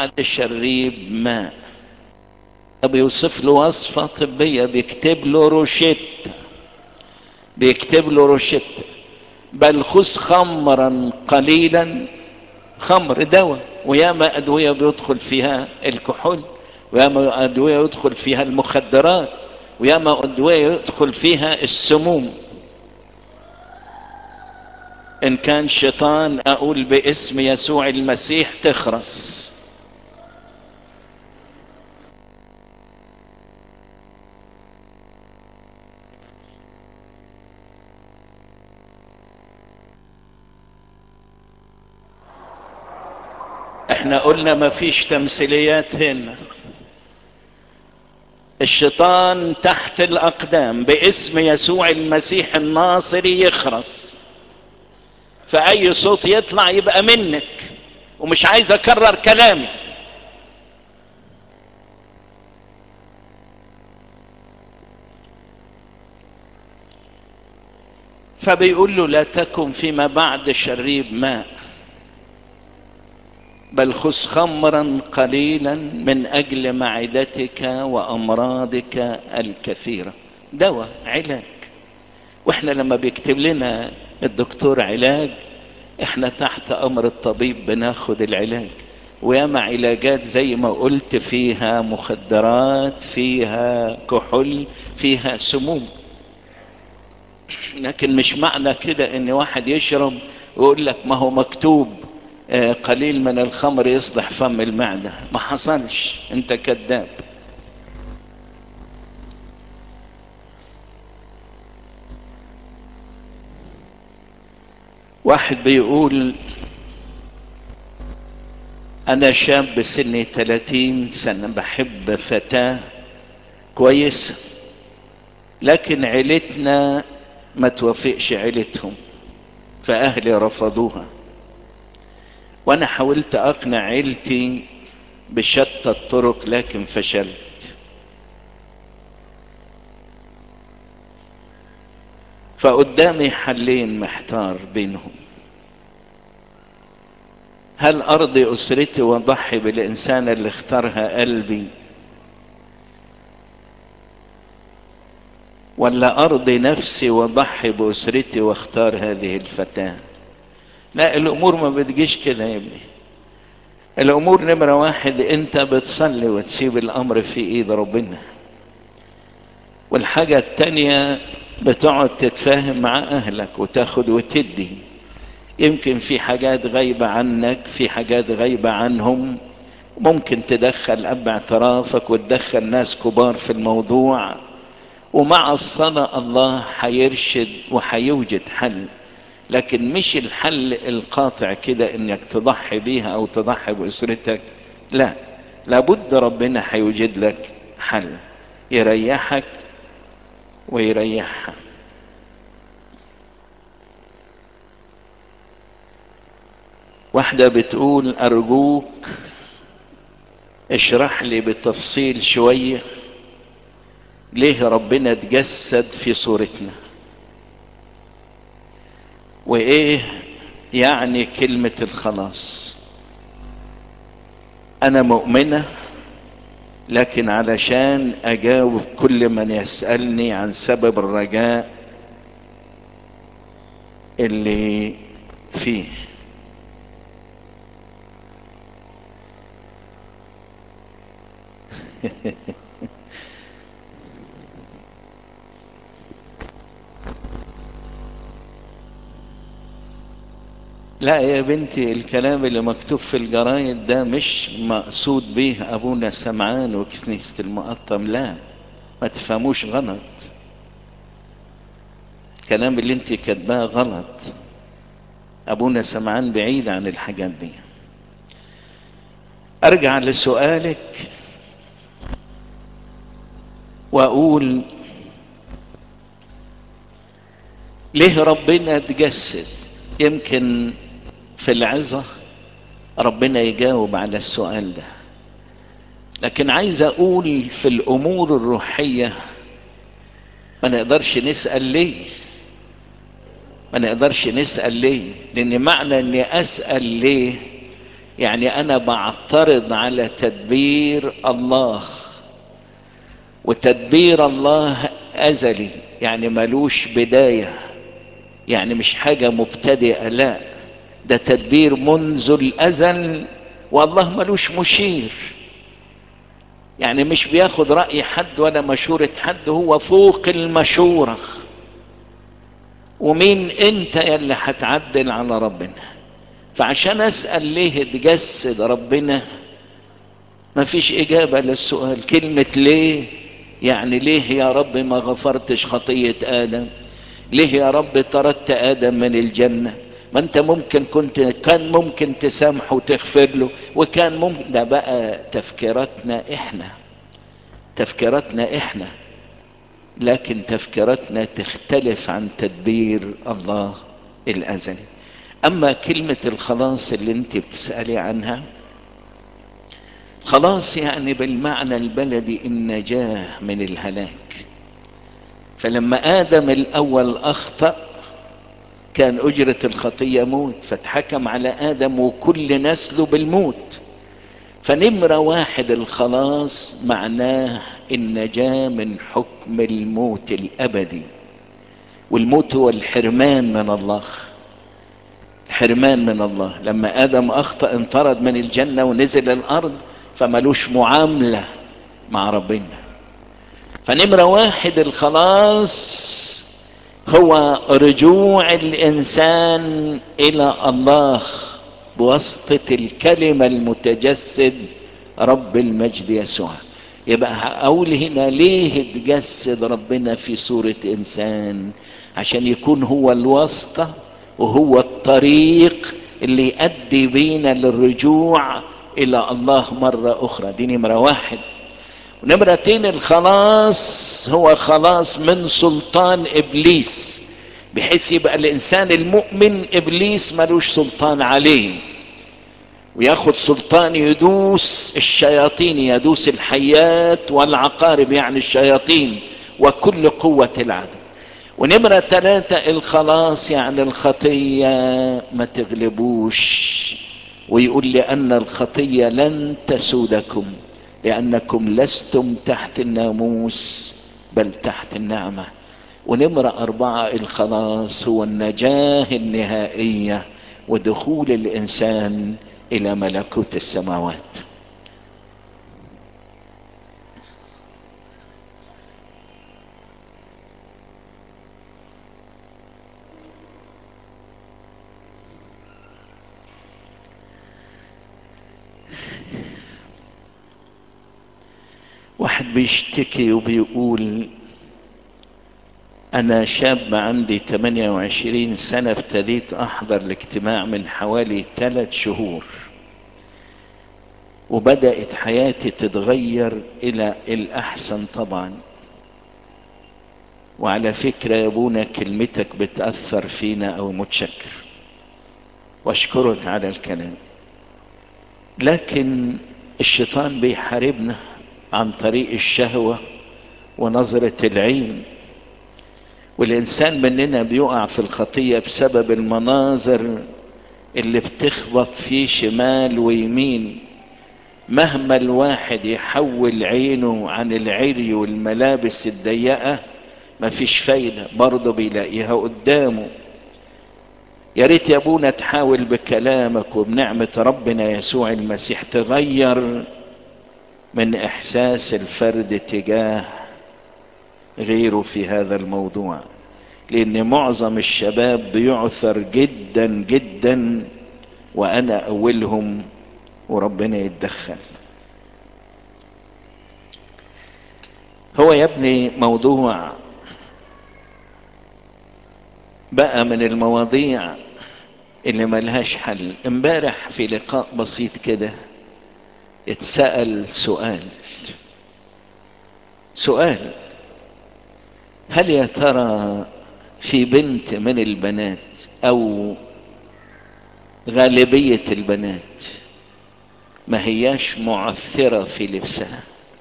بعد شريب ماء بيوصف له وصفة طبية بيكتب له روشيت بيكتب له روشيت بل خذ خمرا قليلا خمر دواء وياما ادوية بيدخل فيها الكحول وياما ادوية يدخل فيها المخدرات وياما ادوية يدخل فيها السموم ان كان شيطان اقول باسم يسوع المسيح تخرس احنا قلنا ما فيش تمثيليات هنا الشيطان تحت الاقدام باسم يسوع المسيح الناصري يخرس فاي صوت يطلع يبقى منك ومش عايز اكرر كلامي فبيقول له لا تكن فيما بعد شريب ماء بل خذ خمرا قليلا من اجل معدتك وامراضك الكثيره دواء علاج واحنا لما بيكتب لنا الدكتور علاج احنا تحت امر الطبيب بناخد العلاج وياما علاجات زي ما قلت فيها مخدرات فيها كحول فيها سموم لكن مش معنى كده ان واحد يشرب ويقول لك ما هو مكتوب قليل من الخمر يصلح فم المعدة ما حصلش انت كذاب واحد بيقول انا شاب سني 30 سنة بحب فتاة كويس لكن عيلتنا ما توافقش عيلتهم فاهلي رفضوها وانا حاولت اقنع عيلتي بشتى الطرق لكن فشلت فقدامي حلين محتار بينهم هل ارضي اسرتي واضحي بالانسان اللي اختارها قلبي ولا ارضي نفسي واضحي باسرتي واختار هذه الفتاه لا الامور ما بتجيش كده يا ابني الامور نمرة واحد انت بتصلي وتسيب الامر في ايد ربنا والحاجة التانية بتقعد تتفاهم مع اهلك وتاخد وتدي يمكن في حاجات غايبة عنك في حاجات غايبة عنهم ممكن تدخل اب اعترافك وتدخل ناس كبار في الموضوع ومع الصلاة الله حيرشد وحيوجد حل لكن مش الحل القاطع كده انك تضحي بيها او تضحي باسرتك لا لابد ربنا هيوجد لك حل يريحك ويريحها واحدة بتقول ارجوك اشرح لي بتفصيل شوية ليه ربنا تجسد في صورتنا وايه يعني كلمة الخلاص انا مؤمنة لكن علشان اجاوب كل من يسألني عن سبب الرجاء اللي فيه لا يا بنتي الكلام اللي مكتوب في الجرايد ده مش مقصود به ابونا سمعان وكنيسة المقطم لا ما تفهموش غلط الكلام اللي انت كاتباه غلط ابونا سمعان بعيد عن الحاجات دي ارجع لسؤالك واقول ليه ربنا تجسد يمكن في العظة ربنا يجاوب على السؤال ده لكن عايز اقول في الامور الروحية ما نقدرش نسأل ليه ما نقدرش نسأل ليه لان معنى اني اسأل ليه يعني انا بعترض على تدبير الله وتدبير الله ازلي يعني ملوش بداية يعني مش حاجة مبتدئة لا ده تدبير منذ الازل والله ملوش مشير يعني مش بياخد رأي حد ولا مشورة حد هو فوق المشورة ومين انت يلي هتعدل على ربنا فعشان اسأل ليه تجسد ربنا مفيش اجابة للسؤال كلمة ليه يعني ليه يا رب ما غفرتش خطية ادم ليه يا رب طردت ادم من الجنة ما انت ممكن كنت كان ممكن تسامحه وتغفر له وكان ممكن ده بقى تفكيراتنا احنا تفكيراتنا احنا لكن تفكيراتنا تختلف عن تدبير الله الازلي اما كلمة الخلاص اللي انت بتسألي عنها خلاص يعني بالمعنى البلدي النجاة من الهلاك فلما ادم الاول اخطأ كان اجرة الخطية موت فاتحكم على ادم وكل نسله بالموت فنمرة واحد الخلاص معناه النجاة من حكم الموت الابدي والموت هو الحرمان من الله الحرمان من الله لما ادم اخطأ انطرد من الجنة ونزل الارض فملوش معاملة مع ربنا فنمرة واحد الخلاص هو رجوع الانسان الى الله بواسطة الكلمة المتجسد رب المجد يسوع يبقى اقول هنا ليه تجسد ربنا في صورة انسان عشان يكون هو الواسطة وهو الطريق اللي يؤدي بينا للرجوع الى الله مرة اخرى دي نمرة واحد ونمرتين الخلاص هو خلاص من سلطان ابليس بحيث يبقى الانسان المؤمن ابليس ملوش سلطان عليه وياخد سلطان يدوس الشياطين يدوس الحيات والعقارب يعني الشياطين وكل قوة العدو ونمرة ثلاثة الخلاص يعني الخطية ما تغلبوش ويقول لأن الخطية لن تسودكم لأنكم لستم تحت الناموس بل تحت النعمة ونمرة أربعة الخلاص هو النجاة النهائية ودخول الإنسان إلى ملكوت السماوات واحد بيشتكي وبيقول انا شاب عندي 28 سنة ابتديت احضر الاجتماع من حوالي ثلاث شهور وبدأت حياتي تتغير الى الاحسن طبعا وعلى فكرة يا ابونا كلمتك بتأثر فينا او متشكر واشكرك على الكلام لكن الشيطان بيحاربنا عن طريق الشهوة ونظرة العين والإنسان مننا بيقع في الخطية بسبب المناظر اللي بتخبط فيه شمال ويمين مهما الواحد يحول عينه عن العري والملابس الضيقة مفيش فايدة برضه بيلاقيها قدامه يا ريت يا ابونا تحاول بكلامك وبنعمة ربنا يسوع المسيح تغير من احساس الفرد تجاه غيره في هذا الموضوع لان معظم الشباب بيعثر جدا جدا وانا اولهم وربنا يتدخل هو يا ابني موضوع بقى من المواضيع اللي ملهاش حل امبارح في لقاء بسيط كده اتسأل سؤال سؤال هل يا ترى في بنت من البنات او غالبية البنات ما هياش معثرة في لبسها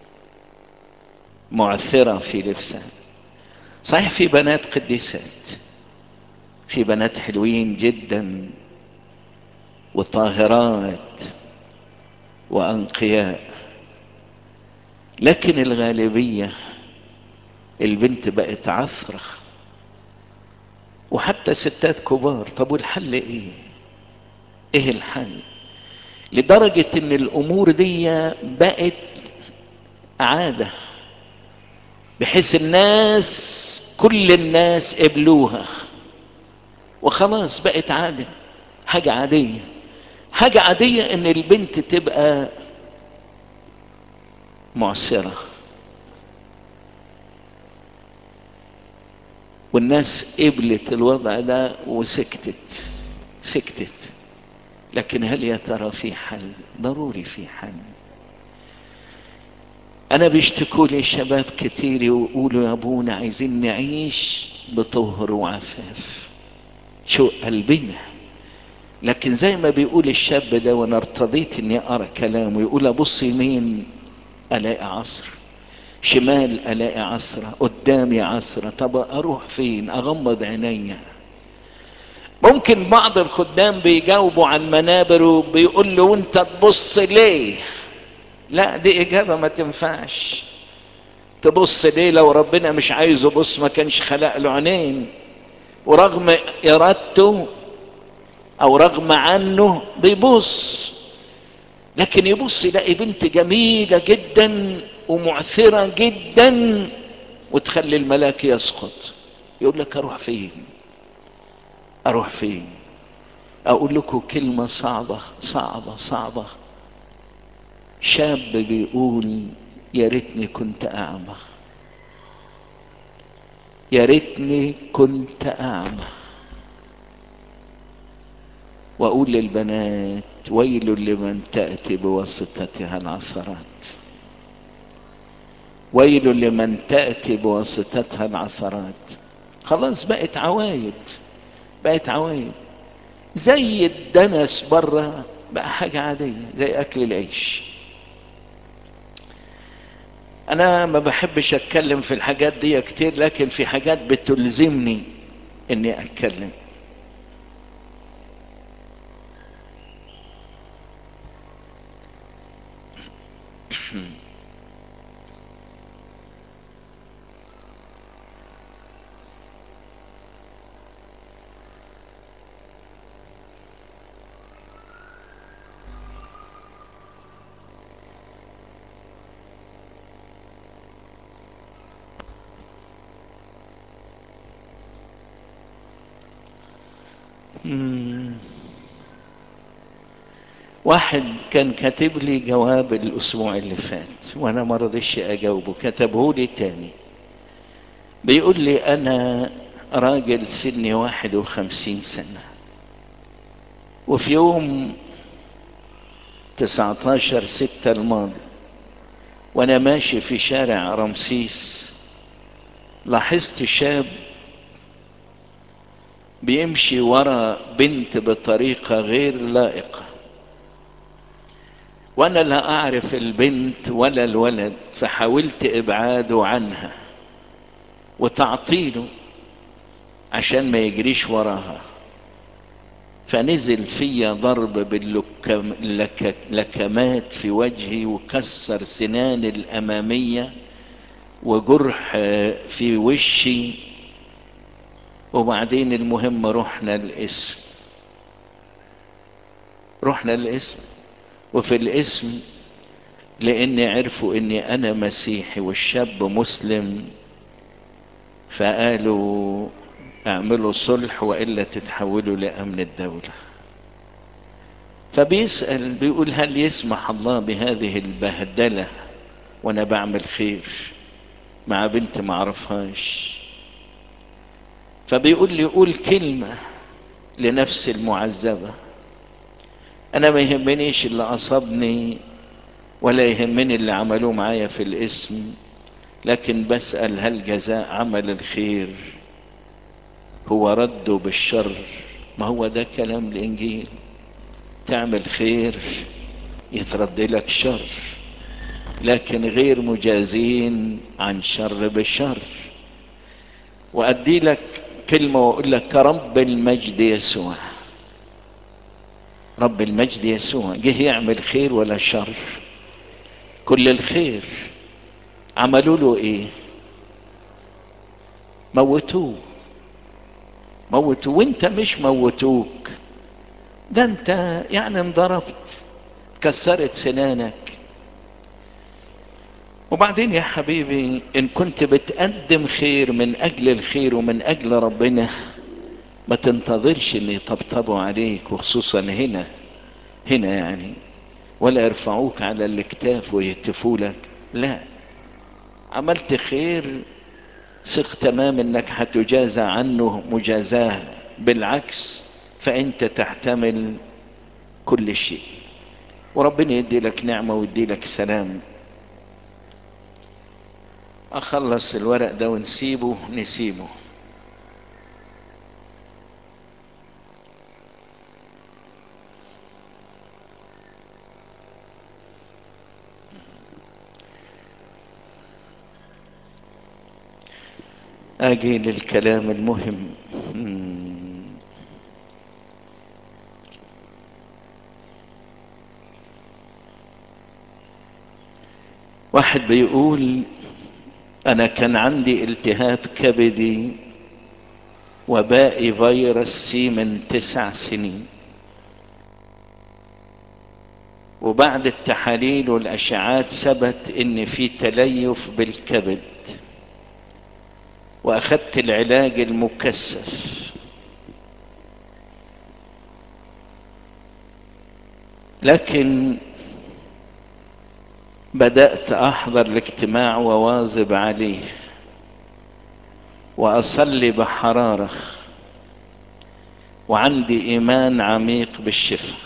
معثرة في لبسها صحيح في بنات قديسات في بنات حلوين جدا وطاهرات وأنقياء لكن الغالبية البنت بقت عثرة وحتى ستات كبار طب والحل ايه ايه الحل لدرجة ان الامور دي بقت عادة بحيث الناس كل الناس قبلوها وخلاص بقت عادة حاجة عادية حاجة عادية ان البنت تبقى معسرة والناس قبلت الوضع ده وسكتت سكتت لكن هل يا ترى في حل ضروري في حل انا بيشتكوا لي شباب كتير ويقولوا يا ابونا عايزين نعيش بطهر وعفاف شو قلبنا لكن زي ما بيقول الشاب ده وانا ارتضيت اني اقرا كلامه يقول ابص يمين الاقي عصر شمال الاقي عصرة قدامي عصرة طب اروح فين اغمض عينيا ممكن بعض الخدام بيجاوبوا عن منابر وبيقول له وانت تبص ليه لا دي اجابة ما تنفعش تبص ليه لو ربنا مش عايزه بص ما كانش خلق له عينين ورغم ارادته او رغم عنه بيبص لكن يبص يلاقي بنت جميلة جدا ومعثرة جدا وتخلي الملاك يسقط يقول لك اروح فين اروح فين اقول لكم كلمة صعبة صعبة صعبة شاب بيقول يا ريتني كنت اعمى يا ريتني كنت اعمى واقول للبنات ويل لمن تاتي بواسطتها العثرات ويل لمن تاتي بواسطتها العثرات خلاص بقت عوايد بقت عوايد زي الدنس بره بقى حاجة عادية زي أكل العيش أنا ما بحبش أتكلم في الحاجات دي كتير لكن في حاجات بتلزمني إني أتكلم واحد كان كاتب لي جواب الاسبوع اللي فات وانا ما رضيش اجاوبه كتبه لي تاني بيقول لي انا راجل سني واحد وخمسين سنة وفي يوم تسعتاشر ستة الماضي وانا ماشي في شارع رمسيس لاحظت شاب بيمشي ورا بنت بطريقة غير لائقة وانا لا اعرف البنت ولا الولد فحاولت ابعاده عنها وتعطيله عشان ما يجريش وراها فنزل فيا ضرب باللكمات في وجهي وكسر سناني الامامية وجرح في وشي وبعدين المهم رحنا الاسم رحنا الاسم وفي الاسم لاني عرفوا اني انا مسيحي والشاب مسلم فقالوا اعملوا صلح والا تتحولوا لامن الدولة فبيسأل بيقول هل يسمح الله بهذه البهدلة وانا بعمل خير مع بنت معرفهاش فبيقول لي قول كلمة لنفس المعذبة انا ما يهمنيش اللي اصابني ولا يهمني اللي عملوه معايا في الاسم لكن بسأل هل جزاء عمل الخير هو رده بالشر ما هو ده كلام الانجيل تعمل خير يترد لك شر لكن غير مجازين عن شر بشر وادي لك كلمة واقول لك كرب المجد يسوع رب المجد يسوع جه يعمل خير ولا شر كل الخير عملوا له ايه موتوه موتوه وانت مش موتوك ده انت يعني انضربت كسرت سنانك وبعدين يا حبيبي ان كنت بتقدم خير من اجل الخير ومن اجل ربنا ما تنتظرش ان يطبطبوا عليك وخصوصا هنا هنا يعني ولا يرفعوك على الاكتاف ويهتفوا لك لا عملت خير ثق تمام انك هتجازى عنه مجازاه بالعكس فانت تحتمل كل شيء وربنا يدي لك نعمة ويدي لك سلام اخلص الورق ده ونسيبه نسيبه اجي للكلام المهم واحد بيقول انا كان عندي التهاب كبدي وباقي فيروس سي من تسع سنين وبعد التحاليل والاشعات ثبت ان في تليف بالكبد واخدت العلاج المكثف لكن بدأت أحضر الاجتماع وواظب عليه وأصلي بحرارة وعندي إيمان عميق بالشفاء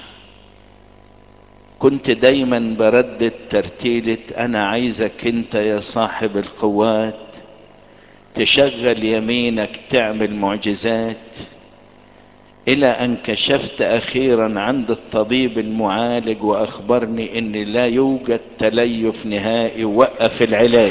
كنت دايما بردد ترتيلة أنا عايزك أنت يا صاحب القوات تشغل يمينك تعمل معجزات الى ان كشفت اخيرا عند الطبيب المعالج واخبرني ان لا يوجد تليف نهائي وقف العلاج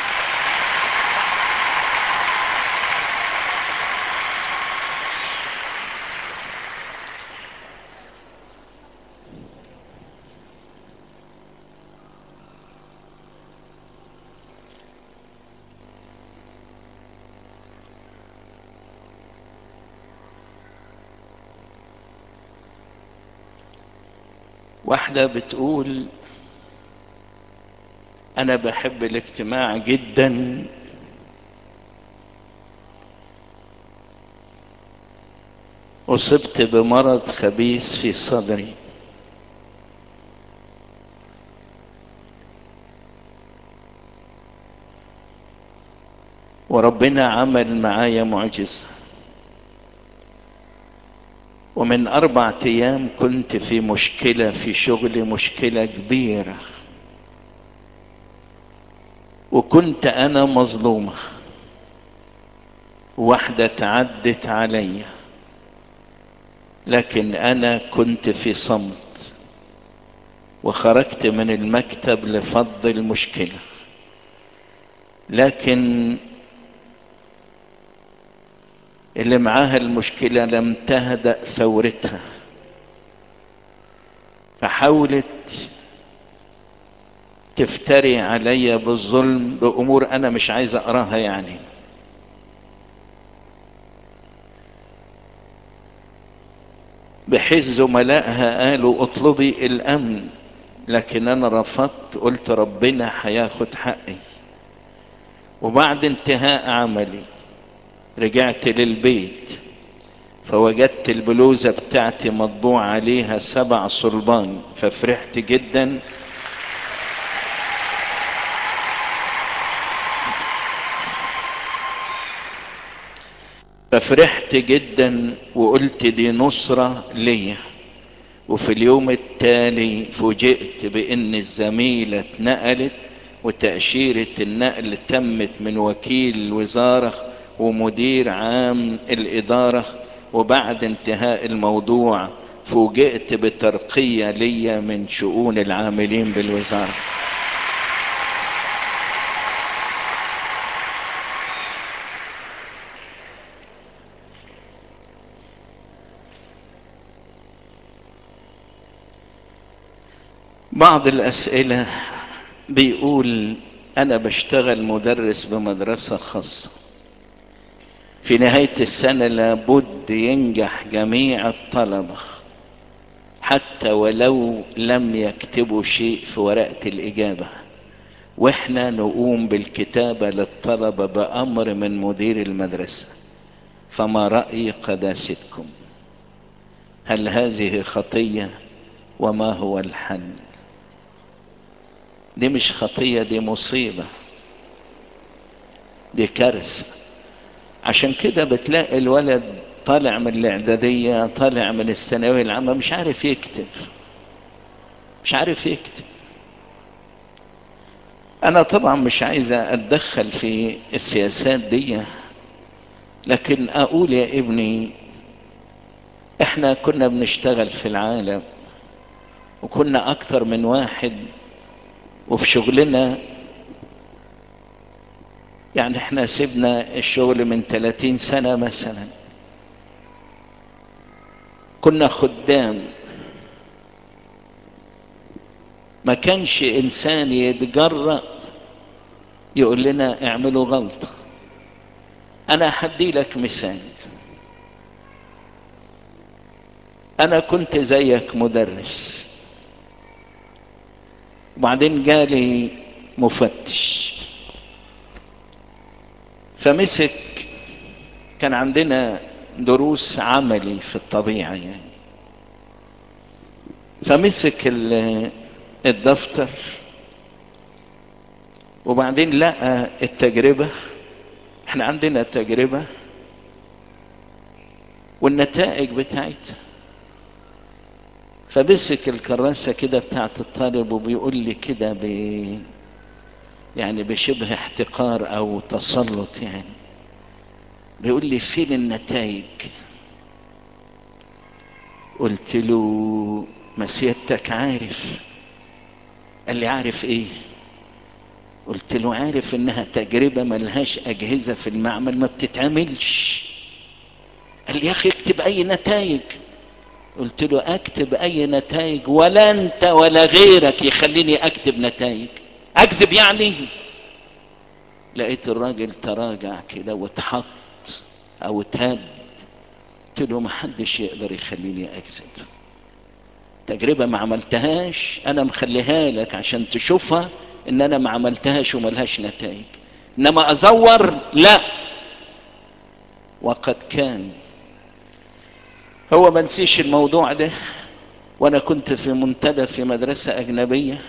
واحدة بتقول انا بحب الاجتماع جدا اصبت بمرض خبيث في صدري وربنا عمل معايا معجزه ومن اربع ايام كنت في مشكلة في شغلي مشكلة كبيرة وكنت انا مظلومة واحدة تعدت عليا لكن انا كنت في صمت وخرجت من المكتب لفض المشكلة لكن اللي معاها المشكلة لم تهدأ ثورتها فحاولت تفتري علي بالظلم بأمور أنا مش عايز أقراها يعني بحيث زملائها قالوا اطلبي الأمن لكن أنا رفضت قلت ربنا هياخد حقي وبعد انتهاء عملي رجعت للبيت فوجدت البلوزة بتاعتي مطبوع عليها سبع صلبان ففرحت جدا ففرحت جدا وقلت دي نصرة ليا وفي اليوم التالي فوجئت بان الزميلة اتنقلت وتأشيرة النقل تمت من وكيل الوزارة ومدير عام الإدارة وبعد انتهاء الموضوع فوجئت بترقية ليا من شؤون العاملين بالوزارة بعض الاسئلة بيقول انا بشتغل مدرس بمدرسة خاصة في نهاية السنة لابد ينجح جميع الطلبة حتى ولو لم يكتبوا شيء في ورقة الإجابة واحنا نقوم بالكتابة للطلبة بأمر من مدير المدرسة فما رأي قداستكم هل هذه خطية وما هو الحل دي مش خطية دي مصيبة دي كارثة عشان كده بتلاقي الولد طالع من الاعدادية طالع من الثانوية العامة مش عارف يكتب مش عارف يكتب انا طبعا مش عايز اتدخل في السياسات دي لكن اقول يا ابني احنا كنا بنشتغل في العالم وكنا اكتر من واحد وفي شغلنا يعني احنا سيبنا الشغل من 30 سنة مثلا كنا خدام ما كانش انسان يتجرأ يقول لنا اعملوا غلطة انا هدي لك مثال انا كنت زيك مدرس وبعدين جالي مفتش فمسك كان عندنا دروس عملي في الطبيعة يعني فمسك الدفتر وبعدين لقى التجربة احنا عندنا تجربة والنتائج بتاعتها فمسك الكراسة كده بتاعت الطالب وبيقول لي كده ب يعني بشبه احتقار او تسلط يعني بيقول لي فين النتائج قلت له ما سيادتك عارف قال لي عارف ايه قلت له عارف انها تجربة ملهاش اجهزة في المعمل ما بتتعملش قال لي يا اخي اكتب اي نتائج قلت له اكتب اي نتائج ولا انت ولا غيرك يخليني اكتب نتائج اكذب يعني لقيت الراجل تراجع كده واتحط او اتهد قلت له ما حدش يقدر يخليني اكذب تجربة ما عملتهاش انا مخليها لك عشان تشوفها ان انا ما عملتهاش وملهاش نتائج انما ازور لا وقد كان هو ما نسيش الموضوع ده وانا كنت في منتدى في مدرسة اجنبية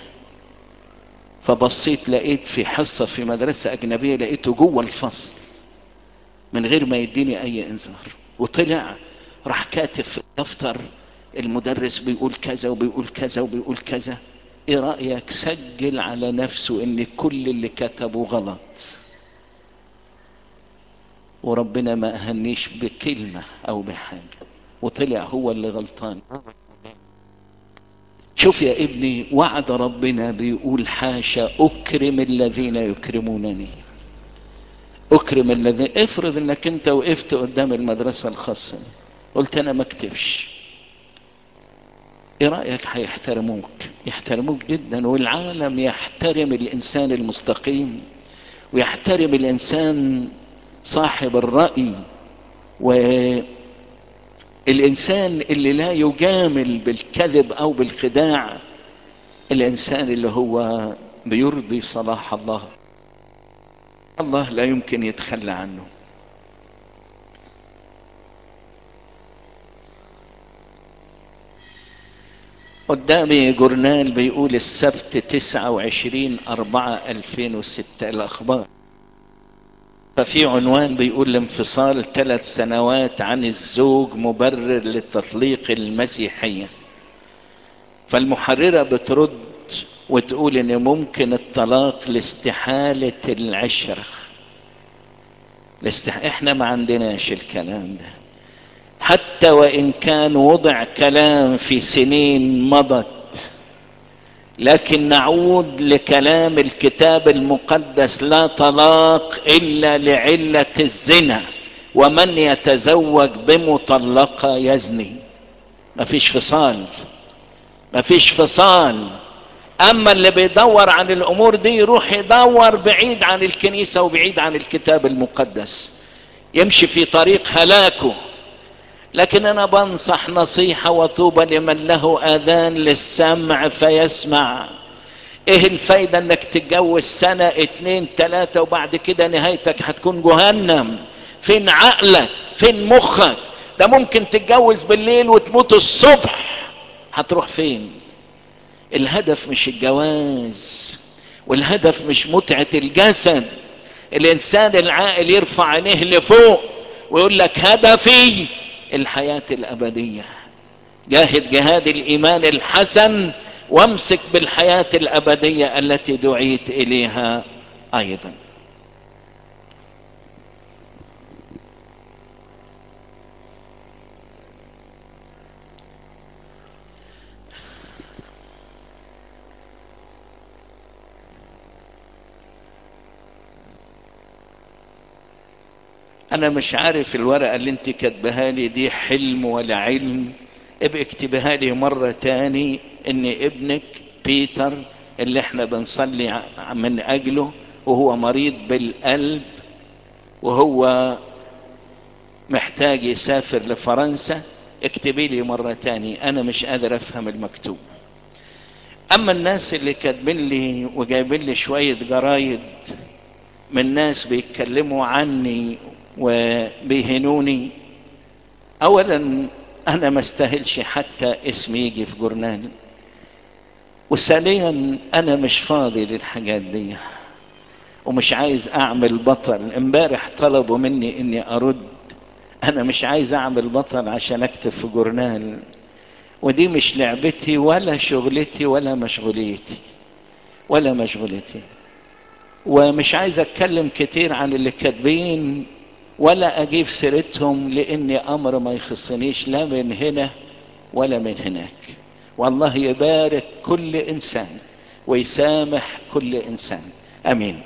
فبصيت لقيت في حصة في مدرسة اجنبية لقيته جوه الفصل من غير ما يديني اي انذار وطلع راح كاتب في الدفتر المدرس بيقول كذا وبيقول كذا وبيقول كذا ايه رأيك سجل على نفسه ان كل اللي كتبه غلط وربنا ما اهنيش بكلمة او بحاجة وطلع هو اللي غلطان شوف يا ابني وعد ربنا بيقول حاشا اكرم الذين يكرمونني اكرم الذين افرض انك انت وقفت قدام المدرسة الخاصة قلت انا ما اكتبش ايه رأيك هيحترموك يحترموك جدا والعالم يحترم الانسان المستقيم ويحترم الانسان صاحب الرأي والإنسان اللي لا يجامل بالكذب أو بالخداع الإنسان اللي هو بيرضي صلاح الله الله لا يمكن يتخلى عنه قدامي جورنال بيقول السبت تسعة وعشرين أربعة ألفين وستة الأخبار ففي عنوان بيقول الانفصال ثلاث سنوات عن الزوج مبرر لتطليق المسيحية فالمحررة بترد وتقول ان ممكن الطلاق لاستحالة العشرة لاستح... احنا ما عندناش الكلام ده حتى وان كان وضع كلام في سنين مضت لكن نعود لكلام الكتاب المقدس لا طلاق الا لعلة الزنا ومن يتزوج بمطلقة يزني مفيش فصال مفيش فصال اما اللي بيدور عن الامور دي يروح يدور بعيد عن الكنيسة وبعيد عن الكتاب المقدس يمشي في طريق هلاكه لكن انا بنصح نصيحة وطوبى لمن له اذان للسمع فيسمع ايه الفايدة انك تتجوز سنة اتنين تلاتة وبعد كده نهايتك هتكون جهنم فين عقلك فين مخك ده ممكن تتجوز بالليل وتموت الصبح هتروح فين الهدف مش الجواز والهدف مش متعة الجسد الانسان العاقل يرفع عينيه لفوق ويقول لك هدفي الحياة الابدية جاهد جهاد الايمان الحسن وامسك بالحياة الابدية التي دعيت اليها ايضا انا مش عارف الورقة اللي انت كاتبها لي دي حلم ولا علم ابقى اكتبها لي مرة تاني ان ابنك بيتر اللي احنا بنصلي من اجله وهو مريض بالقلب وهو محتاج يسافر لفرنسا اكتبي لي مرة تاني انا مش قادر افهم المكتوب اما الناس اللي كاتبين لي وجايبين لي شوية جرايد من ناس بيتكلموا عني وبيهنوني اولا انا ما استاهلش حتى اسمي يجي في جورنال وثانيا انا مش فاضي للحاجات دي ومش عايز اعمل بطل امبارح طلبوا مني اني ارد انا مش عايز اعمل بطل عشان اكتب في جورنال ودي مش لعبتي ولا شغلتي ولا مشغوليتي ولا مشغولتي ومش عايز اتكلم كتير عن اللي كاتبين ولا اجيب سيرتهم لاني امر ما يخصنيش لا من هنا ولا من هناك والله يبارك كل انسان ويسامح كل انسان امين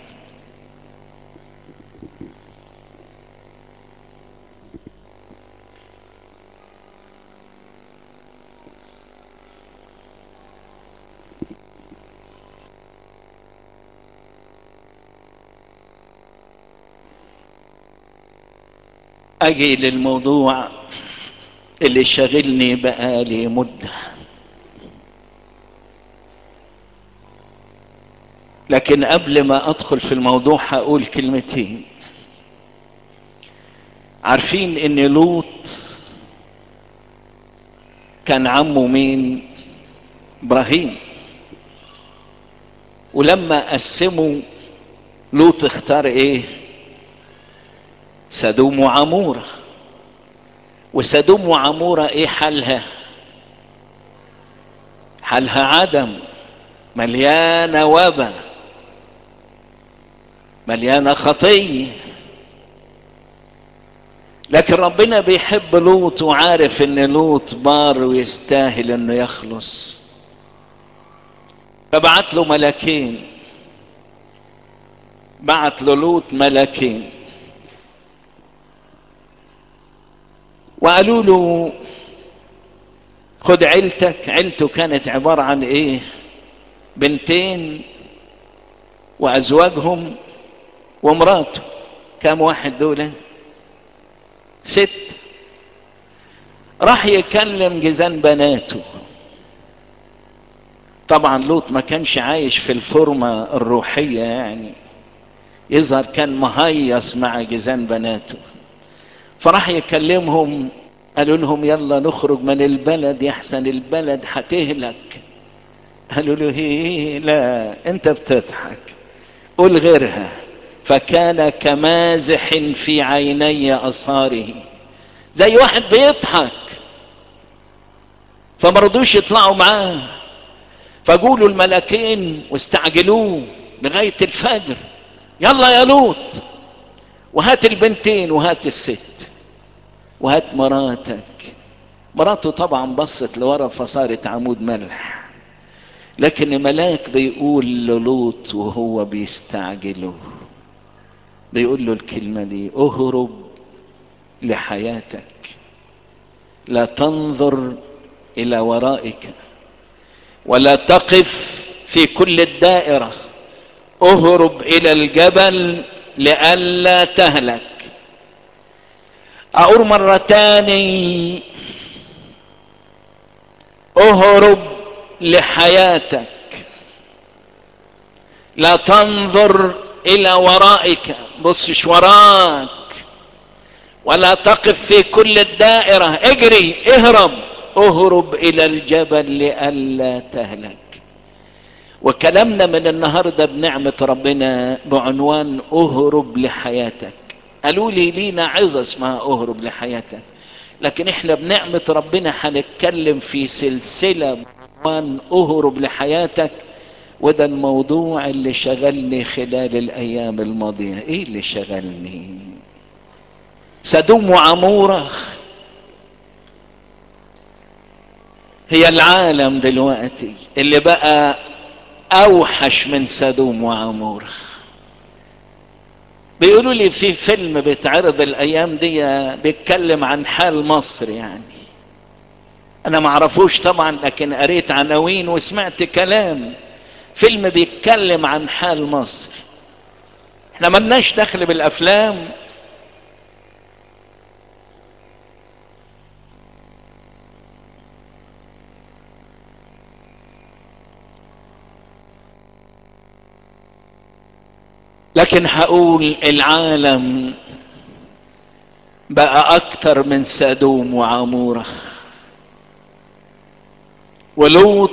اجي للموضوع اللي شغلني بقالي مدة لكن قبل ما ادخل في الموضوع هقول كلمتين عارفين ان لوط كان عمه مين ابراهيم ولما قسموا لوط اختار ايه سدوم وعمورة وسدوم وعمورة ايه حالها حالها عدم مليانة وبا مليانة خطية لكن ربنا بيحب لوط وعارف ان لوط بار ويستاهل انه يخلص فبعت له ملكين بعت له لوط ملكين وقالوا له خد عيلتك عيلته كانت عبارة عن ايه بنتين وازواجهم ومراته كام واحد دول ست راح يكلم جيزان بناته طبعا لوط ما كانش عايش في الفورمة الروحية يعني يظهر كان مهيص مع جيزان بناته فراح يكلمهم قالوا لهم يلا نخرج من البلد يحسن البلد هتهلك قالوا له هي لا انت بتضحك قول غيرها فكان كمازح في عيني اصهاره زي واحد بيضحك فمرضوش يطلعوا معاه فقولوا الملكين واستعجلوه لغاية الفجر يلا يا لوط وهات البنتين وهات الست وهات مراتك مراته طبعا بصت لورا فصارت عمود ملح لكن ملاك بيقول للوط وهو بيستعجله بيقول له الكلمة دي اهرب لحياتك لا تنظر الى ورائك ولا تقف في كل الدائرة اهرب الى الجبل لئلا تهلك اقول مرة تاني اهرب لحياتك لا تنظر الى ورائك بصش وراك ولا تقف في كل الدائرة اجري اهرب اهرب الى الجبل لئلا تهلك وكلامنا من النهاردة بنعمة ربنا بعنوان اهرب لحياتك قالوا لي لينا عظة اسمها اهرب لحياتك لكن احنا بنعمة ربنا هنتكلم في سلسلة بعنوان اهرب لحياتك وده الموضوع اللي شغلني خلال الايام الماضية ايه اللي شغلني سدوم وعمورة هي العالم دلوقتي اللي بقى اوحش من سدوم وعمورة بيقولوا لي في فيلم بيتعرض الايام دي بيتكلم عن حال مصر يعني انا معرفوش طبعا لكن قريت عناوين وسمعت كلام فيلم بيتكلم عن حال مصر احنا ملناش دخل بالافلام لكن هقول العالم بقى اكتر من سدوم وعمورة ولوط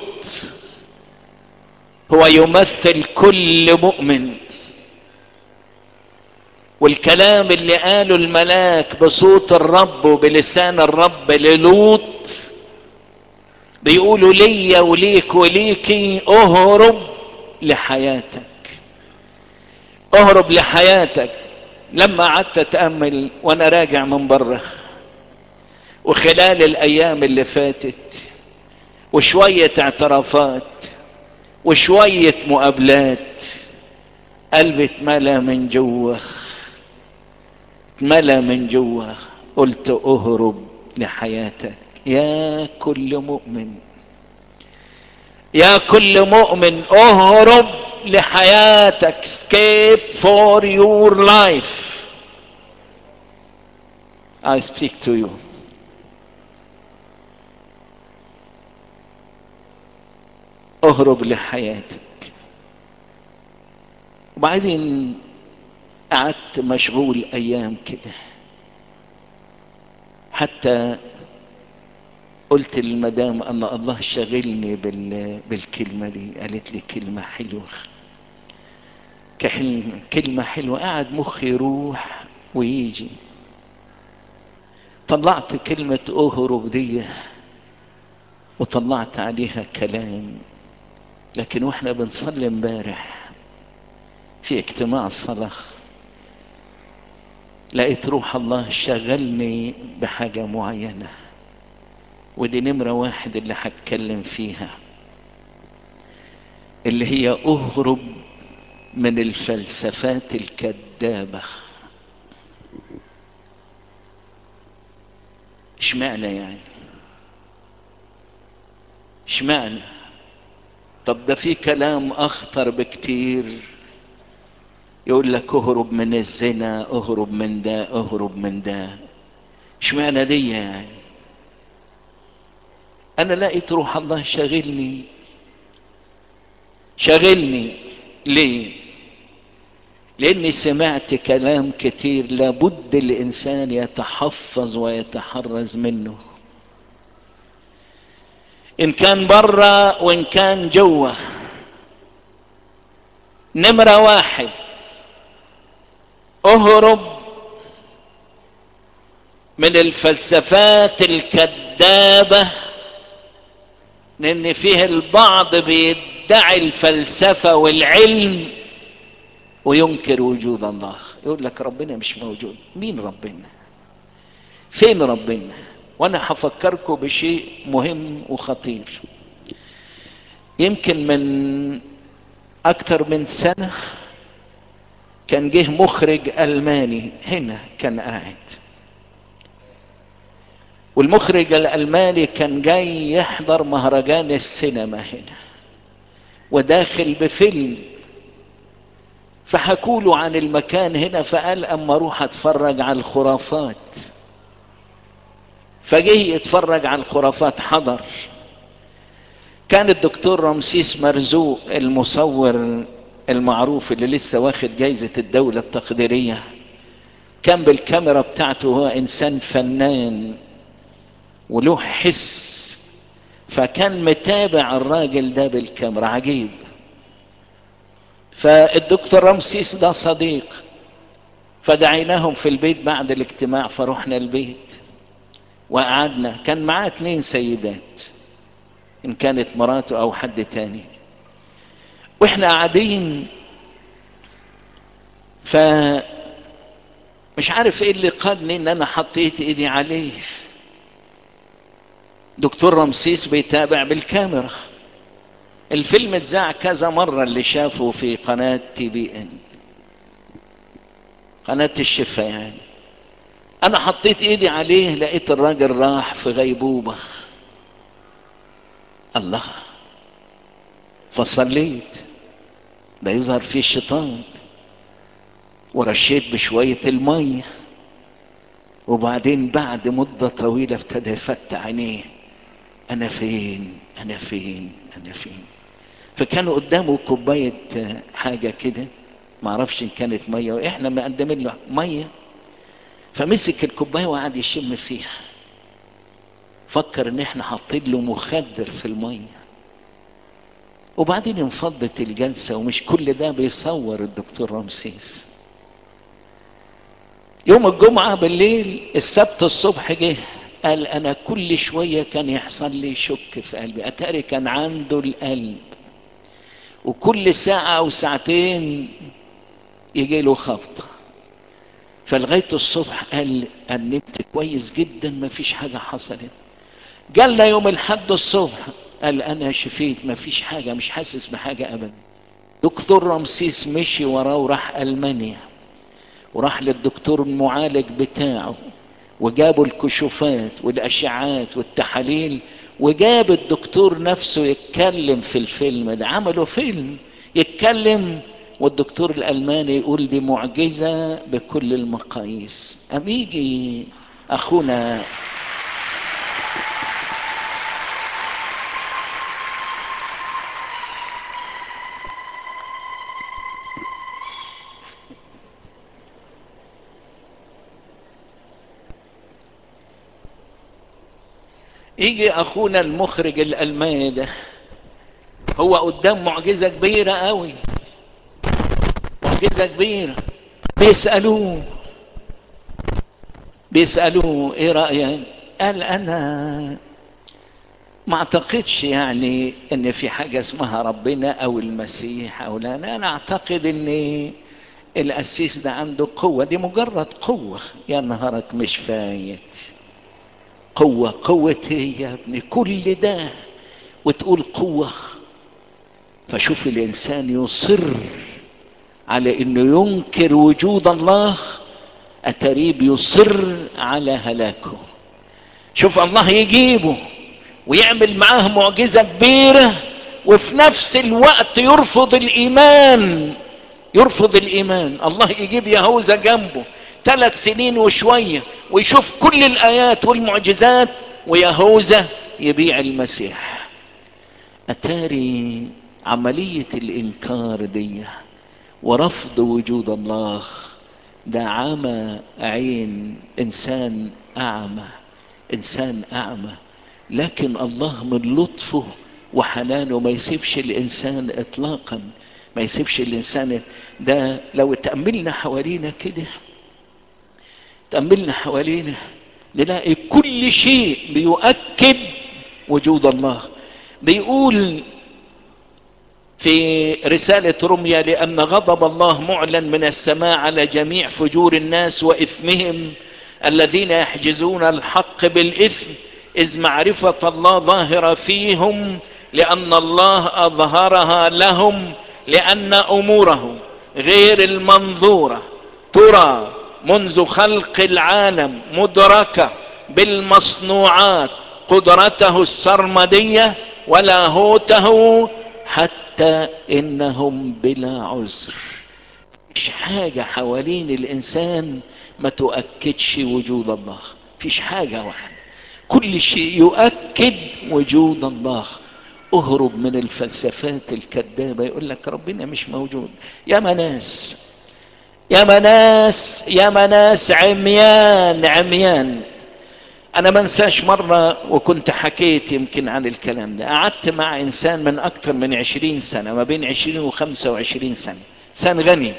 هو يمثل كل مؤمن والكلام اللي قاله الملاك بصوت الرب وبلسان الرب للوط بيقولوا ليا وليك وليكي اهرب لحياتك اهرب لحياتك لما قعدت اتامل وانا راجع من بره وخلال الايام اللي فاتت وشويه اعترافات وشويه مقابلات قلبي اتملى من جوه اتملى من جوه قلت اهرب لحياتك يا كل مؤمن يا كل مؤمن اهرب لحياتك escape for your life I speak to you اهرب لحياتك وبعدين قعدت مشغول ايام كده حتى قلت للمدام ان الله شغلني بال... بالكلمه دي قالت لي كلمه حلوه كحلم كلمه حلوه قعد مخي يروح ويجي طلعت كلمه اهرب دي وطلعت عليها كلام لكن واحنا بنصلي امبارح في اجتماع صلاه لقيت روح الله شغلني بحاجه معينه ودي نمرة واحد اللي هتكلم فيها اللي هي اهرب من الفلسفات الكذابة اشمعنى يعني اشمعنى طب ده في كلام اخطر بكتير يقول لك اهرب من الزنا اهرب من ده اهرب من ده اشمعنى دي يعني انا لقيت روح الله شاغلني شاغلني ليه لاني سمعت كلام كتير لابد الانسان يتحفظ ويتحرز منه ان كان برا وان كان جوا نمرة واحد اهرب من الفلسفات الكذابه لان فيه البعض بيدعي الفلسفة والعلم وينكر وجود الله يقول لك ربنا مش موجود مين ربنا فين ربنا وانا هفكركم بشيء مهم وخطير يمكن من اكتر من سنة كان جه مخرج الماني هنا كان قاعد والمخرج الالماني كان جاي يحضر مهرجان السينما هنا وداخل بفيلم فحكوا له عن المكان هنا فقال اما اروح اتفرج على الخرافات فجه يتفرج على الخرافات حضر كان الدكتور رمسيس مرزوق المصور المعروف اللي لسه واخد جايزة الدولة التقديرية كان بالكاميرا بتاعته هو انسان فنان وله حس فكان متابع الراجل ده بالكاميرا عجيب فالدكتور رمسيس ده صديق فدعيناهم في البيت بعد الاجتماع فرحنا البيت وقعدنا كان معاه اتنين سيدات ان كانت مراته او حد تاني واحنا قاعدين ف مش عارف ايه اللي قادني ان انا حطيت ايدي عليه دكتور رمسيس بيتابع بالكاميرا الفيلم اتذاع كذا مرة اللي شافه في قناة تي بي ان قناة الشفا يعني انا حطيت ايدي عليه لقيت الراجل راح في غيبوبة الله فصليت ده يظهر فيه الشيطان ورشيت بشوية المية وبعدين بعد مدة طويلة ابتدى يفتح عينيه انا فين انا فين انا فين فكانوا قدامه كوباية حاجة كده معرفش ان كانت مية واحنا مقدمين له مية فمسك الكوباية وقعد يشم فيها فكر ان احنا حاطين له مخدر في المية وبعدين انفضت الجلسة ومش كل ده بيصور الدكتور رمسيس يوم الجمعة بالليل السبت الصبح جه قال انا كل شوية كان يحصل لي شك في قلبي اتاري كان عنده القلب وكل ساعة او ساعتين يجي له خبطة فلغاية الصبح قال انا نمت كويس جدا ما فيش حاجة حصلت جالنا يوم الحد الصبح قال انا شفيت ما فيش حاجة مش حاسس بحاجة ابدا دكتور رمسيس مشي وراه وراح المانيا وراح للدكتور المعالج بتاعه وجابوا الكشوفات والاشعات والتحاليل وجاب الدكتور نفسه يتكلم في الفيلم ده عملوا فيلم يتكلم والدكتور الالماني يقول دي معجزة بكل المقاييس ام يجي اخونا يجي اخونا المخرج الالماني ده هو قدام معجزة كبيرة قوي معجزة كبيرة بيسألوه بيسألوه ايه رأيك قال انا ما اعتقدش يعني ان في حاجة اسمها ربنا او المسيح او لا انا اعتقد ان القسيس ده عنده قوة دي مجرد قوة يا نهارك مش فايت قوة قوة ايه يا ابني كل ده وتقول قوة فشوف الانسان يصر على انه ينكر وجود الله اتريب يصر على هلاكه شوف الله يجيبه ويعمل معاه معجزة كبيرة وفي نفس الوقت يرفض الايمان يرفض الايمان الله يجيب يهوذا جنبه ثلاث سنين وشوية ويشوف كل الآيات والمعجزات ويهوذا يبيع المسيح أتاري عملية الإنكار دي ورفض وجود الله ده عمى عين إنسان أعمى إنسان أعمى لكن الله من لطفه وحنانه ما يسيبش الإنسان إطلاقا ما يسيبش الإنسان ده لو تأملنا حوالينا كده تأملنا حوالينا نلاقي كل شيء بيؤكد وجود الله بيقول في رسالة رمية لأن غضب الله معلن من السماء على جميع فجور الناس وإثمهم الذين يحجزون الحق بالإثم إذ معرفة الله ظاهرة فيهم لأن الله أظهرها لهم لأن أموره غير المنظورة ترى منذ خلق العالم مدركة بالمصنوعات قدرته السرمدية ولاهوته حتى انهم بلا عذر مش حاجة حوالين الانسان ما تؤكدش وجود الله فيش حاجة واحدة كل شيء يؤكد وجود الله اهرب من الفلسفات الكذابة يقول لك ربنا مش موجود يا مناس يا مناس يا مناس عميان عميان انا ما انساش مرة وكنت حكيت يمكن عن الكلام ده قعدت مع انسان من اكثر من عشرين سنة ما بين عشرين وخمسة وعشرين سنة انسان غني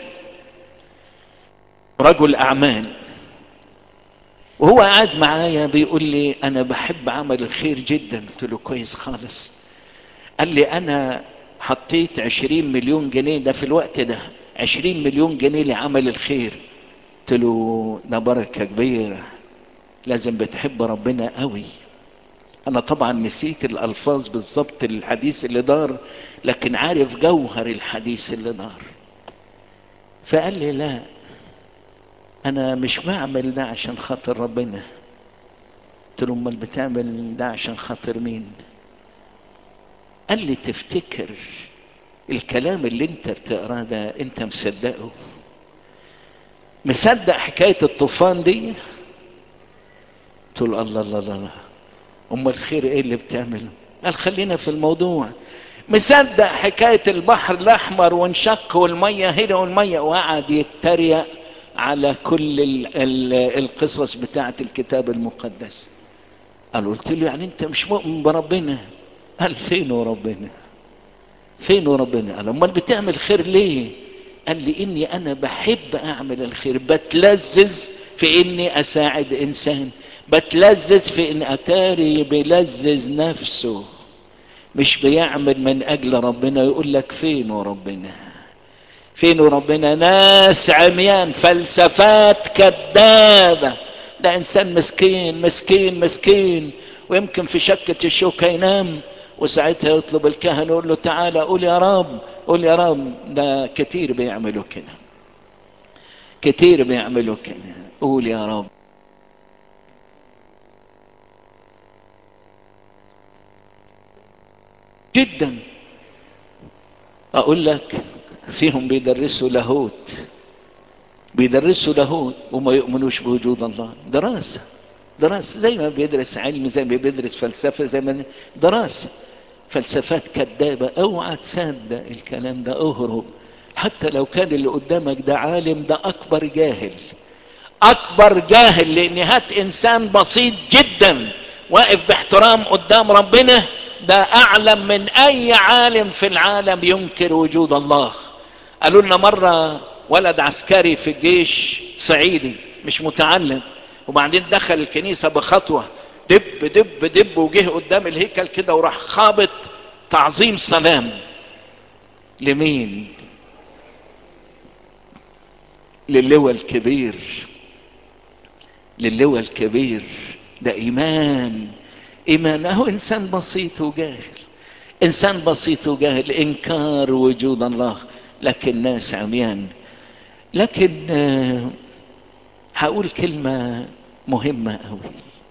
رجل اعمال وهو قاعد معايا بيقول لي انا بحب عمل الخير جدا قلت له كويس خالص قال لي انا حطيت عشرين مليون جنيه ده في الوقت ده عشرين مليون جنيه لعمل الخير قلت له ده بركة كبيرة لازم بتحب ربنا قوي انا طبعا نسيت الالفاظ بالظبط الحديث اللي دار لكن عارف جوهر الحديث اللي دار فقال لي لا انا مش بعمل ده عشان خاطر ربنا قلت له امال بتعمل ده عشان خاطر مين قال لي تفتكر الكلام اللي انت بتقراه ده انت مصدقه مصدق حكاية الطوفان دي قلت له الله الله الله ام الخير ايه اللي بتعمله قال خلينا في الموضوع مصدق حكاية البحر الاحمر وانشق والمية هنا والمية وقعد يتريق على كل ال ال القصص بتاعة الكتاب المقدس قال قلت له يعني انت مش مؤمن بربنا قال فين ربنا فين ربنا قال امال بتعمل خير ليه قال لي اني انا بحب اعمل الخير بتلذذ في اني اساعد انسان بتلذذ في ان اتاري بيلذذ نفسه مش بيعمل من اجل ربنا يقول لك فين ربنا فين ربنا ناس عميان فلسفات كذابة ده انسان مسكين مسكين مسكين ويمكن في شكة الشوكة ينام وساعتها يطلب الكهن يقول له تعالى قول يا رب قول يا رب ده كتير بيعملوا كده كتير بيعملوا كده قول يا رب جدا اقول لك فيهم بيدرسوا لاهوت بيدرسوا لاهوت وما يؤمنوش بوجود الله دراسة دراسة زي ما بيدرس علم زي ما بيدرس فلسفة زي ما دراسة فلسفات كذابة اوعى تصدق الكلام ده اهرب حتى لو كان اللي قدامك ده عالم ده اكبر جاهل اكبر جاهل لان هات انسان بسيط جدا واقف باحترام قدام ربنا ده اعلم من اي عالم في العالم ينكر وجود الله قالوا لنا مرة ولد عسكري في الجيش صعيدي مش متعلم وبعدين دخل الكنيسة بخطوة دب دب دب وجه قدام الهيكل كده وراح خابط تعظيم سلام لمين للواء الكبير للواء الكبير ده ايمان ايمان اهو انسان بسيط وجاهل انسان بسيط وجاهل انكار وجود الله لكن ناس عميان لكن آه هقول كلمة مهمة قوي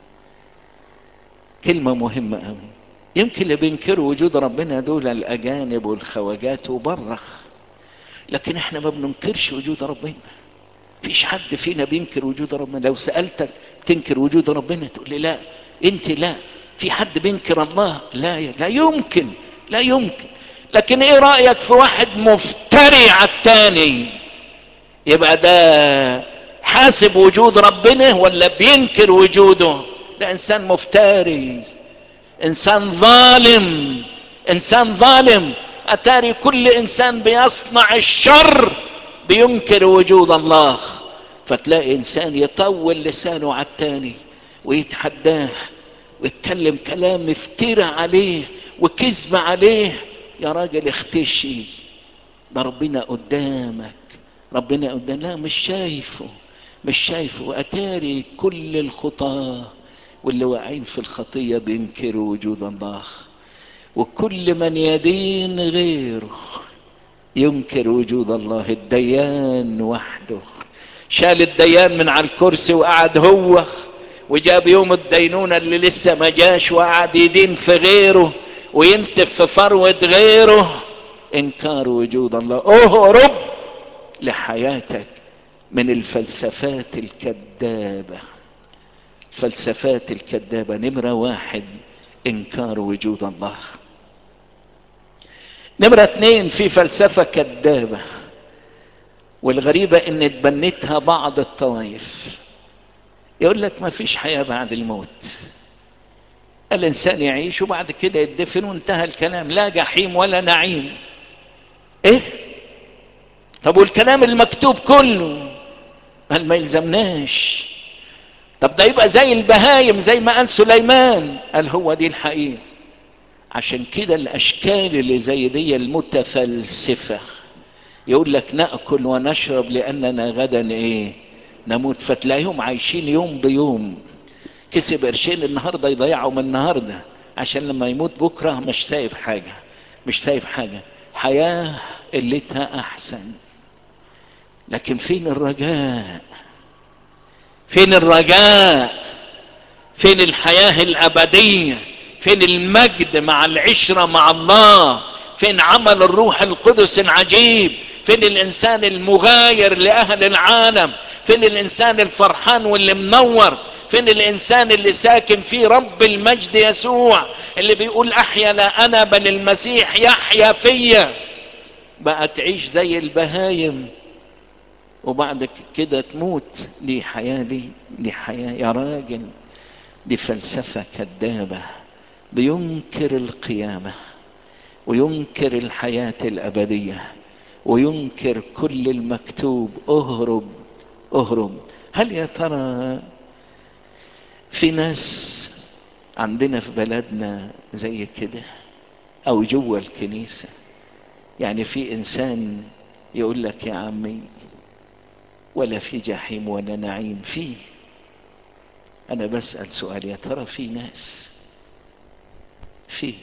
كلمة مهمة قوي يمكن اللي بينكروا وجود ربنا دول الاجانب والخواجات وبرخ لكن احنا ما بننكرش وجود ربنا فيش حد فينا بينكر وجود ربنا لو سألتك تنكر وجود ربنا تقول لي لا انت لا في حد بينكر الله لا لا يمكن لا يمكن لكن ايه رأيك في واحد مفتري على التاني يبقى ده حاسب وجود ربنا ولا بينكر وجوده ده انسان مفتري انسان ظالم انسان ظالم اتاري كل انسان بيصنع الشر بينكر وجود الله فتلاقي انسان يطول لسانه على التاني ويتحداه ويتكلم كلام افترى عليه وكذب عليه يا راجل اختشي ده ربنا قدامك ربنا قدام لا مش شايفه مش شايفه واتاري كل الخطاه واللي واقعين في الخطيه بينكروا وجود الله وكل من يدين غيره ينكر وجود الله الديان وحده شال الديان من على الكرسي وقعد هو وجاب يوم الدينونة اللي لسه ما جاش وقعد يدين في غيره وينتف في فروة غيره انكار وجود الله اهرب لحياتك من الفلسفات الكذابة الفلسفات الكذابة نمرة واحد انكار وجود الله نمرة اتنين في فلسفة كذابة والغريبة ان اتبنتها بعض الطوائف يقول لك ما فيش حياة بعد الموت الانسان يعيش وبعد كده يدفن وانتهى الكلام لا جحيم ولا نعيم ايه طب والكلام المكتوب كله قال ما يلزمناش طب ده يبقى زي البهايم زي ما قال سليمان قال هو دي الحقيقة عشان كده الاشكال اللي زي دي المتفلسفة يقول لك نأكل ونشرب لاننا غدا ايه نموت فتلاقيهم عايشين يوم بيوم كسب قرشين النهارده يضيعهم النهارده عشان لما يموت بكره مش سايب حاجه مش سايب حاجه حياه قلتها احسن لكن فين الرجاء فين الرجاء فين الحياه الابديه فين المجد مع العشره مع الله فين عمل الروح القدس العجيب فين الانسان المغاير لاهل العالم فين الانسان الفرحان واللي منور فين الانسان اللي ساكن فيه رب المجد يسوع اللي بيقول احيا لا انا بل المسيح يحيا فيا بقى تعيش زي البهايم وبعد كده تموت دي حياة دي دي حياة يا راجل دي فلسفة كذابة بينكر القيامة وينكر الحياة الأبدية وينكر كل المكتوب اهرب اهرب هل يا ترى في ناس عندنا في بلدنا زي كده او جوه الكنيسة يعني في انسان يقول لك يا عمي ولا في جحيم ولا نعيم فيه انا بسأل سؤال يا ترى في ناس فيه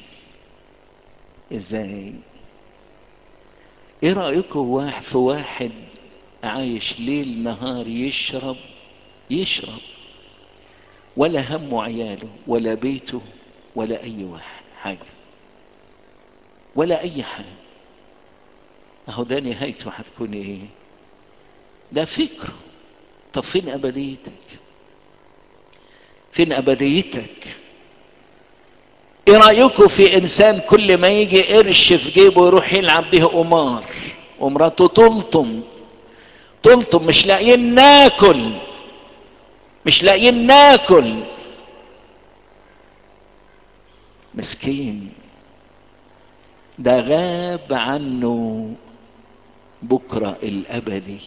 ازاي ايه رأيكم في واحد عايش ليل نهار يشرب يشرب ولا همه عياله ولا بيته ولا اي واحد حاجة ولا اي حاجة اهو ده نهايته هتكون ايه ده فكره طب فين ابديتك فين ابديتك ايه رايكم في انسان كل ما يجي قرش في جيبه يروح يلعب به قمار ومراته تلطم تلطم مش لاقيين ناكل مش لاقيين ناكل مسكين ده غاب عنه بكرة الأبدي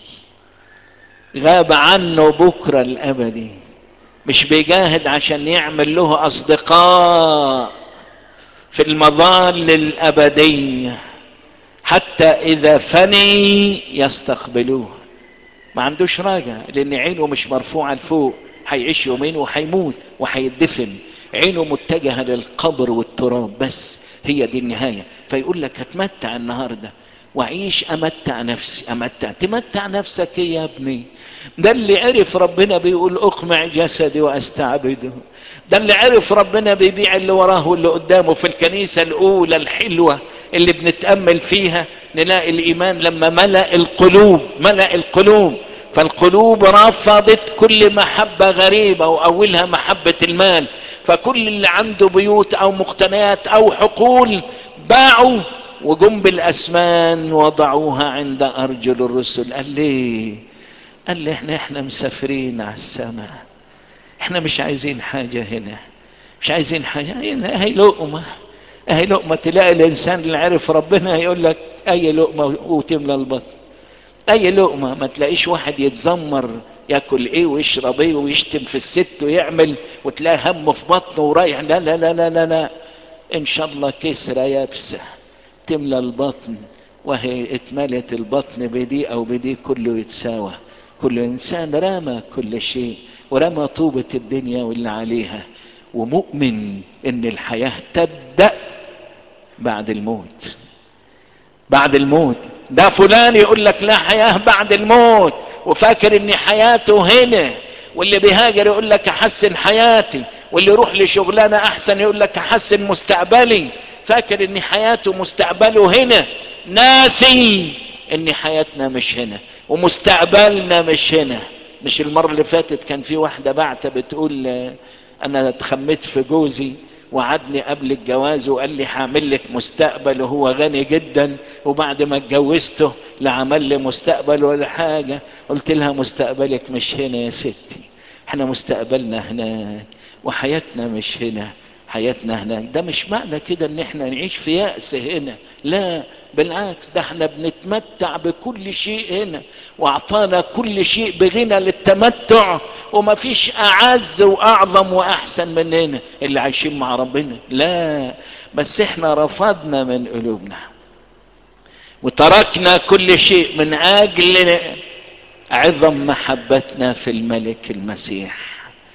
غاب عنه بكرة الأبدي مش بيجاهد عشان يعمل له أصدقاء في المظال الأبدية حتى إذا فني يستقبلوه ما عندوش راجع لأن عينه مش مرفوعة لفوق هيعيش يومين وهيموت وهيدفن عينه متجهة للقبر والتراب بس هي دي النهاية فيقول لك هتمتع النهاردة وعيش امتع نفسي امتع تمتع نفسك ايه يا ابني ده اللي عرف ربنا بيقول اقمع جسدي واستعبده ده اللي عرف ربنا بيبيع اللي وراه واللي قدامه في الكنيسة الاولى الحلوة اللي بنتأمل فيها نلاقي الايمان لما ملأ القلوب ملأ القلوب فالقلوب رفضت كل محبة غريبة واولها محبة المال فكل اللي عنده بيوت او مقتنيات او حقول باعوا وجم بالاسمان وضعوها عند ارجل الرسل قال ليه قال لي احنا احنا مسافرين على السماء احنا مش عايزين حاجة هنا مش عايزين حاجة هنا هي لقمة هي لقمة تلاقي الانسان اللي عرف ربنا يقول لك اي لقمة وتملى البطن اي لقمة ما تلاقيش واحد يتذمر ياكل ايه ويشرب ايه ويشتم في الست ويعمل وتلاقي همه في بطنه ورايح لا لا لا لا لا, لا. ان شاء الله كسرة يابسة تملى البطن وهي اتملت البطن بدي او بدي كله يتساوى كل انسان رمى كل شيء ورمى طوبة الدنيا واللي عليها ومؤمن ان الحياة تبدأ بعد الموت بعد الموت ده فلان يقول لك لا حياة بعد الموت وفاكر ان حياته هنا واللي بيهاجر يقول لك احسن حياتي واللي يروح لشغلانة احسن يقول لك احسن مستقبلي فاكر ان حياته مستقبله هنا ناسي ان حياتنا مش هنا ومستقبلنا مش هنا مش المرة اللي فاتت كان في واحدة بعتة بتقول انا اتخميت في جوزي وعدني قبل الجواز وقال لي هعمل لك مستقبل وهو غني جدا وبعد ما اتجوزته لا عمل لي مستقبل ولا حاجة قلت لها مستقبلك مش هنا يا ستي احنا مستقبلنا هناك وحياتنا مش هنا حياتنا هناك ده مش معنى كده ان احنا نعيش في يأس هنا لا بالعكس ده احنا بنتمتع بكل شيء هنا واعطانا كل شيء بغنى للتمتع وما فيش اعز واعظم واحسن من هنا اللي عايشين مع ربنا لا بس احنا رفضنا من قلوبنا وتركنا كل شيء من اجل عظم محبتنا في الملك المسيح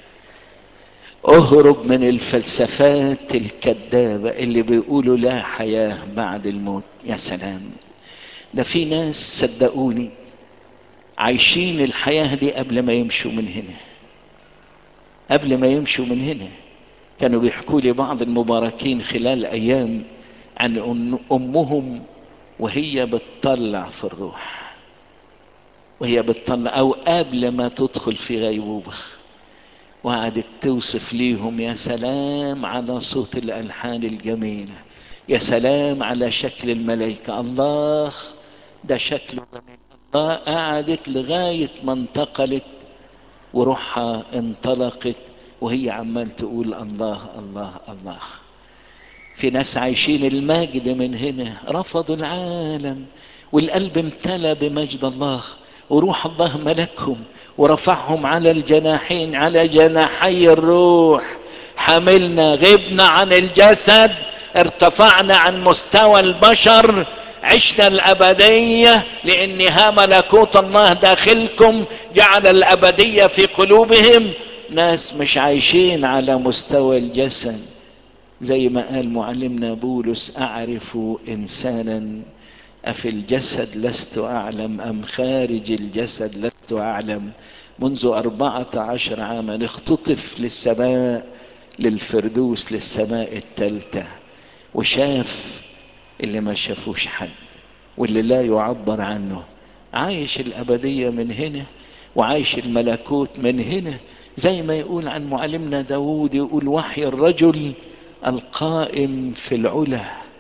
اهرب من الفلسفات الكذابة اللي بيقولوا لا حياة بعد الموت يا سلام ده في ناس صدقوني عايشين الحياة دي قبل ما يمشوا من هنا قبل ما يمشوا من هنا كانوا بيحكوا لي بعض المباركين خلال ايام عن امهم وهي بتطلع في الروح وهي بتطلع او قبل ما تدخل في غيبوبه وقعدت توصف ليهم يا سلام على صوت الالحان الجميله يا سلام على شكل الملائكه الله ده شكله جميل الله قعدت لغايه ما انتقلت وروحها انطلقت وهي عمال تقول الله الله الله في ناس عايشين المجد من هنا رفضوا العالم والقلب امتلى بمجد الله وروح الله ملكهم ورفعهم على الجناحين على جناحي الروح حملنا غبنا عن الجسد ارتفعنا عن مستوى البشر عشنا الأبدية لأنها ملكوت الله داخلكم جعل الأبدية في قلوبهم ناس مش عايشين على مستوى الجسد زي ما قال معلمنا بولس أعرف إنسانا أفي الجسد لست أعلم أم خارج الجسد لست أعلم منذ أربعة عشر عاما اختطف للسماء للفردوس للسماء التالتة وشاف اللي ما شافوش حد واللي لا يعبر عنه عايش الأبدية من هنا وعايش الملكوت من هنا زي ما يقول عن معلمنا داود يقول وحي الرجل القائم في العلا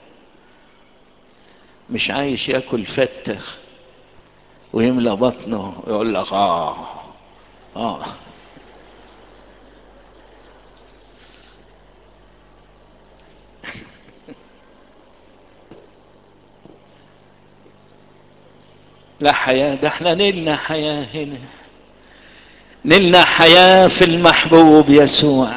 مش عايش ياكل فتة ويملى بطنه ويقول لك اه اه لا حياة ده احنا نلنا حياة هنا نلنا حياة في المحبوب يسوع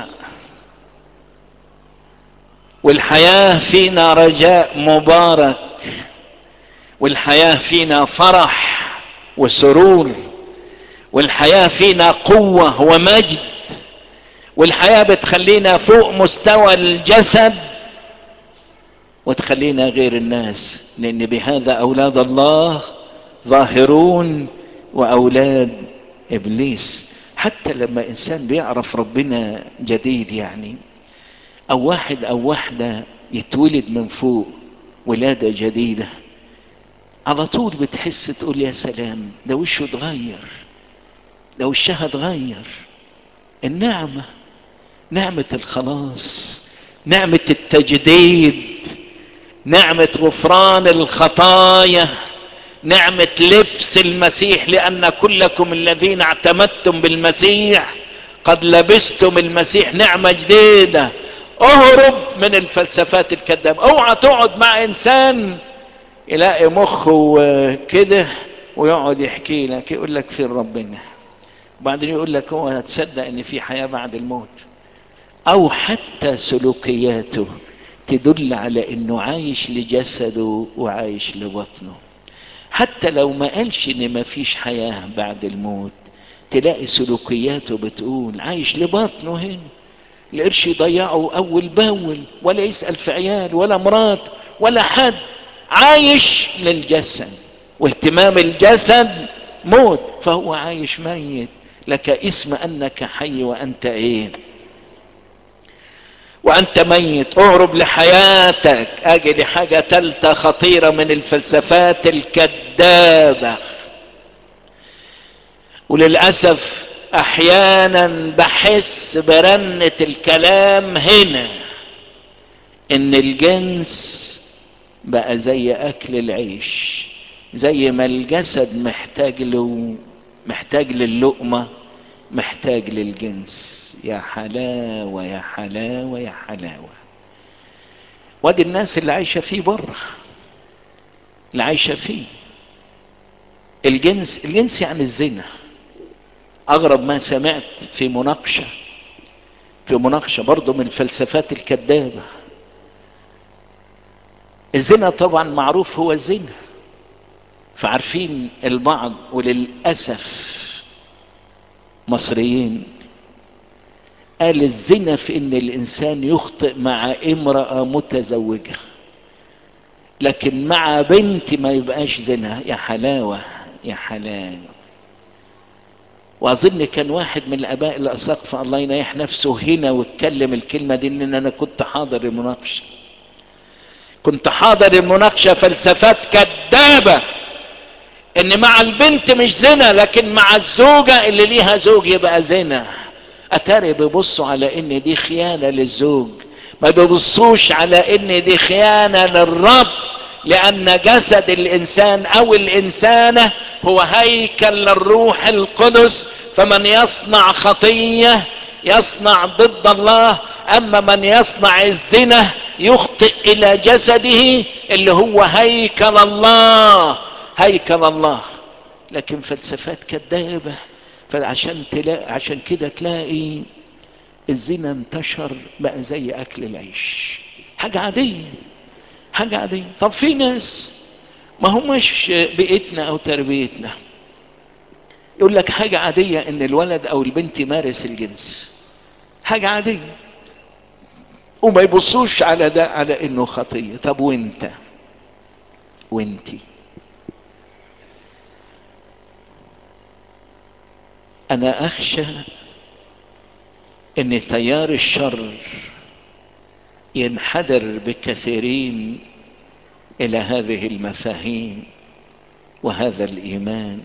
والحياة فينا رجاء مبارك والحياة فينا فرح وسرور والحياة فينا قوة ومجد والحياة بتخلينا فوق مستوى الجسد وتخلينا غير الناس لان بهذا اولاد الله ظاهرون واولاد ابليس حتى لما انسان بيعرف ربنا جديد يعني او واحد او واحدة يتولد من فوق ولادة جديدة على طول بتحس تقول يا سلام ده وشه اتغير ده وشها اتغير النعمة نعمة الخلاص نعمة التجديد نعمة غفران الخطايا نعمة لبس المسيح لأن كلكم الذين اعتمدتم بالمسيح قد لبستم المسيح نعمة جديدة اهرب من الفلسفات الكذابة اوعى تقعد مع انسان يلاقي مخه كده ويقعد يحكي لك يقول لك فين ربنا وبعدين يقول لك هو هتصدق ان في حياة بعد الموت او حتى سلوكياته تدل على انه عايش لجسده وعايش لبطنه حتى لو ما قالش ان ما فيش حياة بعد الموت تلاقي سلوكياته بتقول عايش لبطنه هنا القرش يضيعه اول باول ولا يسأل في عيال ولا مرات ولا حد عايش للجسد واهتمام الجسد موت فهو عايش ميت لك اسم انك حي وانت ايه وانت ميت اهرب لحياتك اجي لحاجة تالتة خطيرة من الفلسفات الكذابة وللأسف احيانا بحس برنة الكلام هنا ان الجنس بقى زي اكل العيش زي ما الجسد محتاج له محتاج للقمة محتاج للجنس يا حلاوة يا حلاوة يا حلاوة وادي الناس اللي عايشة فيه بره اللي عايشة فيه الجنس الجنس يعني الزنا اغرب ما سمعت في مناقشة في مناقشة برضو من الفلسفات الكذابة الزنا طبعا معروف هو الزنا فعارفين البعض وللأسف مصريين قال الزنا في ان الانسان يخطئ مع امرأة متزوجة لكن مع بنت ما يبقاش زنا يا حلاوة يا حلاوة واظن كان واحد من الاباء الاساقفة الله ينيح نفسه هنا واتكلم الكلمة دي ان انا كنت حاضر المناقشة كنت حاضر المناقشة فلسفات كذابة ان مع البنت مش زنا لكن مع الزوجة اللي ليها زوج يبقى زنا اتاري بيبصوا على ان دي خيانة للزوج ما بيبصوش على ان دي خيانة للرب لان جسد الانسان او الانسانة هو هيكل للروح القدس فمن يصنع خطية يصنع ضد الله اما من يصنع الزنا يخطئ الى جسده اللي هو هيكل الله هيكل الله لكن فلسفات كذابة فعشان تلاقي عشان كده تلاقي الزنا انتشر بقى زي اكل العيش حاجة عادية حاجة عادية طب في ناس ما هماش بيئتنا او تربيتنا يقول لك حاجة عادية ان الولد او البنت يمارس الجنس حاجة عادية وما يبصوش على ده على انه خطية طب وانت وانتي انا اخشى ان تيار الشر ينحدر بكثيرين الى هذه المفاهيم وهذا الايمان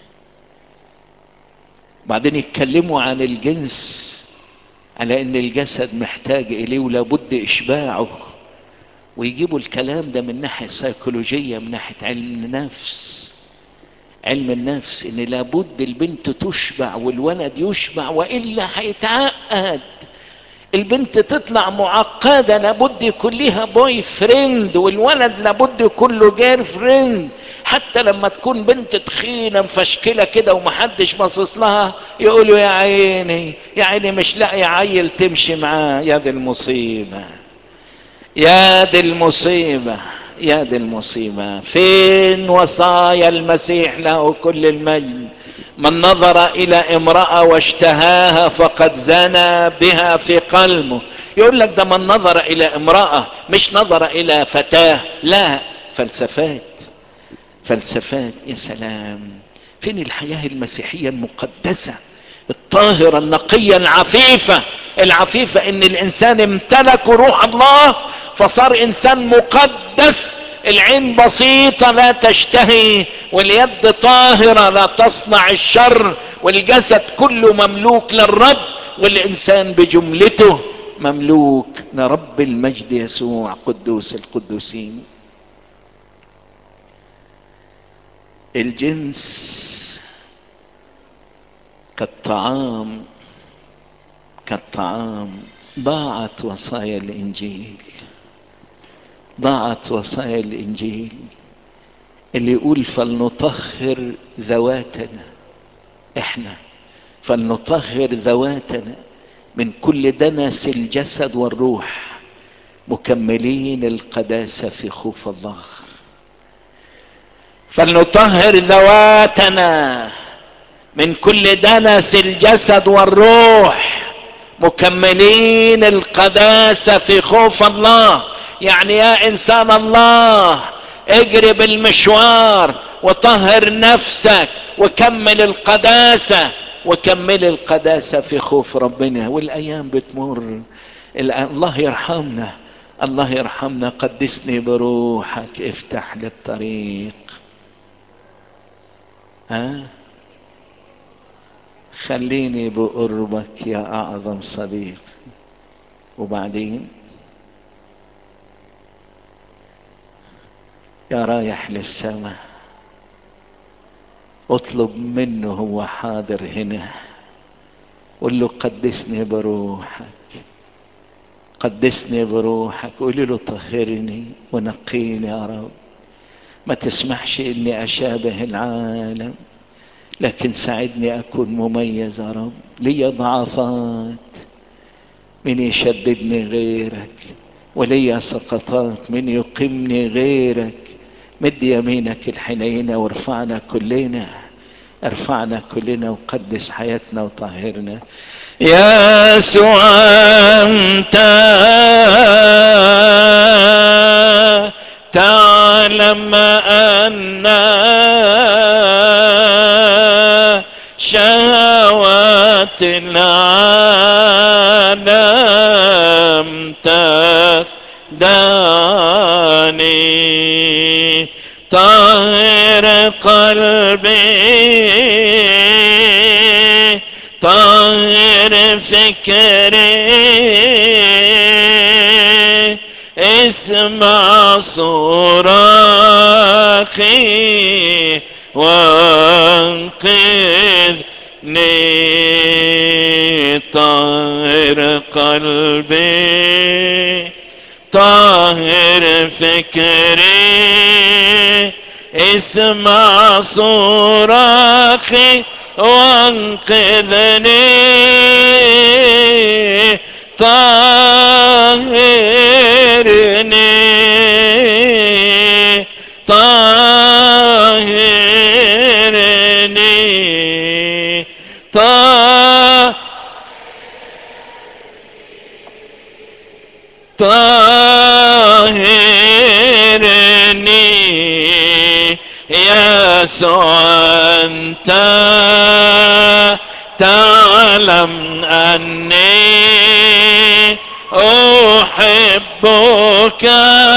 بعدين يتكلموا عن الجنس على ان الجسد محتاج اليه ولابد اشباعه ويجيبوا الكلام ده من ناحية سيكولوجية من ناحية علم النفس علم النفس ان لابد البنت تشبع والولد يشبع وإلا هيتعقد البنت تطلع معقدة لابد يكون ليها بوي فريند والولد لابد يكون له جير فريند حتى لما تكون بنت تخينة مفشكلة كده ومحدش باصص لها يقولوا يا عيني يا عيني مش لاقي عيل تمشي معاه يا دي المصيبة يا دي المصيبة يا دي المصيبة فين وصايا المسيح له كل المجد من نظر الى امرأة واشتهاها فقد زنى بها في قلبه يقول لك ده من نظر الى امرأة مش نظر الى فتاة لا فلسفات فلسفات يا سلام فين الحياة المسيحية المقدسة الطاهرة النقية العفيفة العفيفة ان الانسان امتلك روح الله فصار انسان مقدس العين بسيطة لا تشتهي واليد طاهرة لا تصنع الشر والجسد كله مملوك للرب والانسان بجملته مملوك لرب المجد يسوع قدوس القدوسين الجنس كالطعام كالطعام ضاعت وصايا الانجيل ضاعت وصايا الانجيل اللي يقول فلنطهر ذواتنا احنا فلنطهر ذواتنا من كل دنس الجسد والروح مكملين القداسة في خوف الله فلنطهر ذواتنا من كل دنس الجسد والروح مكملين القداسة في خوف الله يعني يا انسان الله اجري بالمشوار وطهر نفسك وكمل القداسة وكمل القداسة في خوف ربنا والايام بتمر الله يرحمنا الله يرحمنا قدسني بروحك افتح لي الطريق ها خليني بقربك يا اعظم صديق وبعدين يا رايح للسماء اطلب منه هو حاضر هنا قل له قدسني بروحك قدسني بروحك قولي له طهرني ونقيني يا رب ما تسمحش اني اشابه العالم لكن ساعدني اكون مميز يا رب لي ضعفات من يشددني غيرك ولي سقطات من يقيمني غيرك مد يمينك الحنينة وارفعنا كلنا ارفعنا كلنا وقدس حياتنا وطهرنا يا يسوع انت تعلم ان شهوات العالم تداني طهر قلبي طهر فكري اسمع صراخي وانقذني طهر قلبي طهر فكري اسمع صراخي وانقذني طهرني طهرني طهرني طهرني يسوع أنت تعلم أني أحبك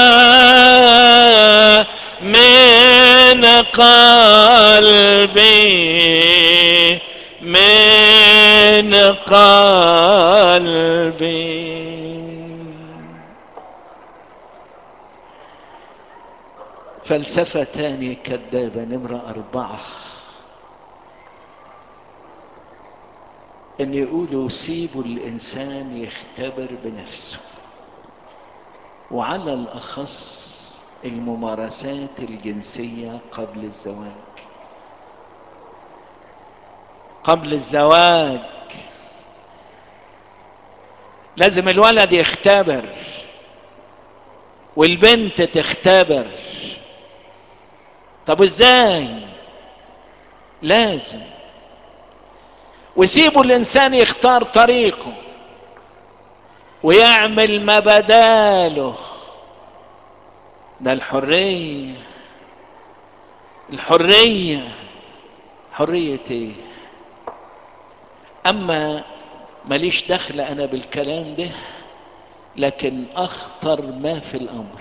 من قلبي من قلبي فلسفة تانية كذابة نمرة أربعة ان يقولوا سيبوا الانسان يختبر بنفسه وعلى الاخص الممارسات الجنسية قبل الزواج قبل الزواج لازم الولد يختبر والبنت تختبر طب ازاي لازم وسيبوا الانسان يختار طريقه ويعمل ما بداله ده الحرية الحرية حرية ايه اما ماليش دخل انا بالكلام ده لكن اخطر ما في الامر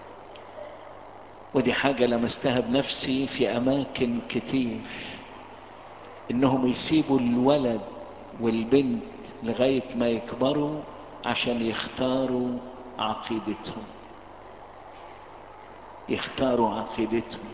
ودي حاجة لمستها بنفسي في اماكن كتير انهم يسيبوا الولد والبنت لغاية ما يكبروا عشان يختاروا عقيدتهم يختاروا عقيدتهم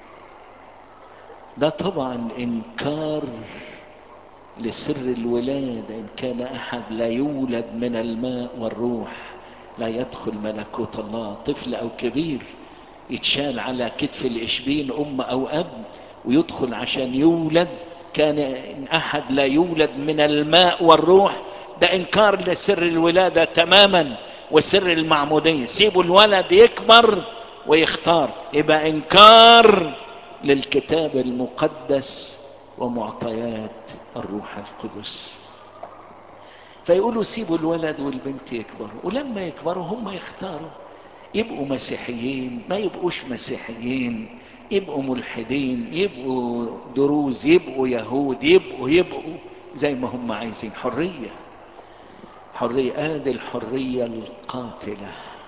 ده طبعا انكار لسر الولادة ان كان احد لا يولد من الماء والروح لا يدخل ملكوت الله طفل او كبير يتشال على كتف الاشبين ام او اب ويدخل عشان يولد كان إن احد لا يولد من الماء والروح ده انكار لسر الولادة تماما وسر المعمودية سيبوا الولد يكبر ويختار يبقى انكار للكتاب المقدس ومعطيات الروح القدس فيقولوا سيبوا الولد والبنت يكبروا ولما يكبروا هم يختاروا يبقوا مسيحيين ما يبقوش مسيحيين يبقوا ملحدين يبقوا دروز يبقوا يهود يبقوا يبقوا زي ما هم عايزين حرية حرية ادي الحرية القاتلة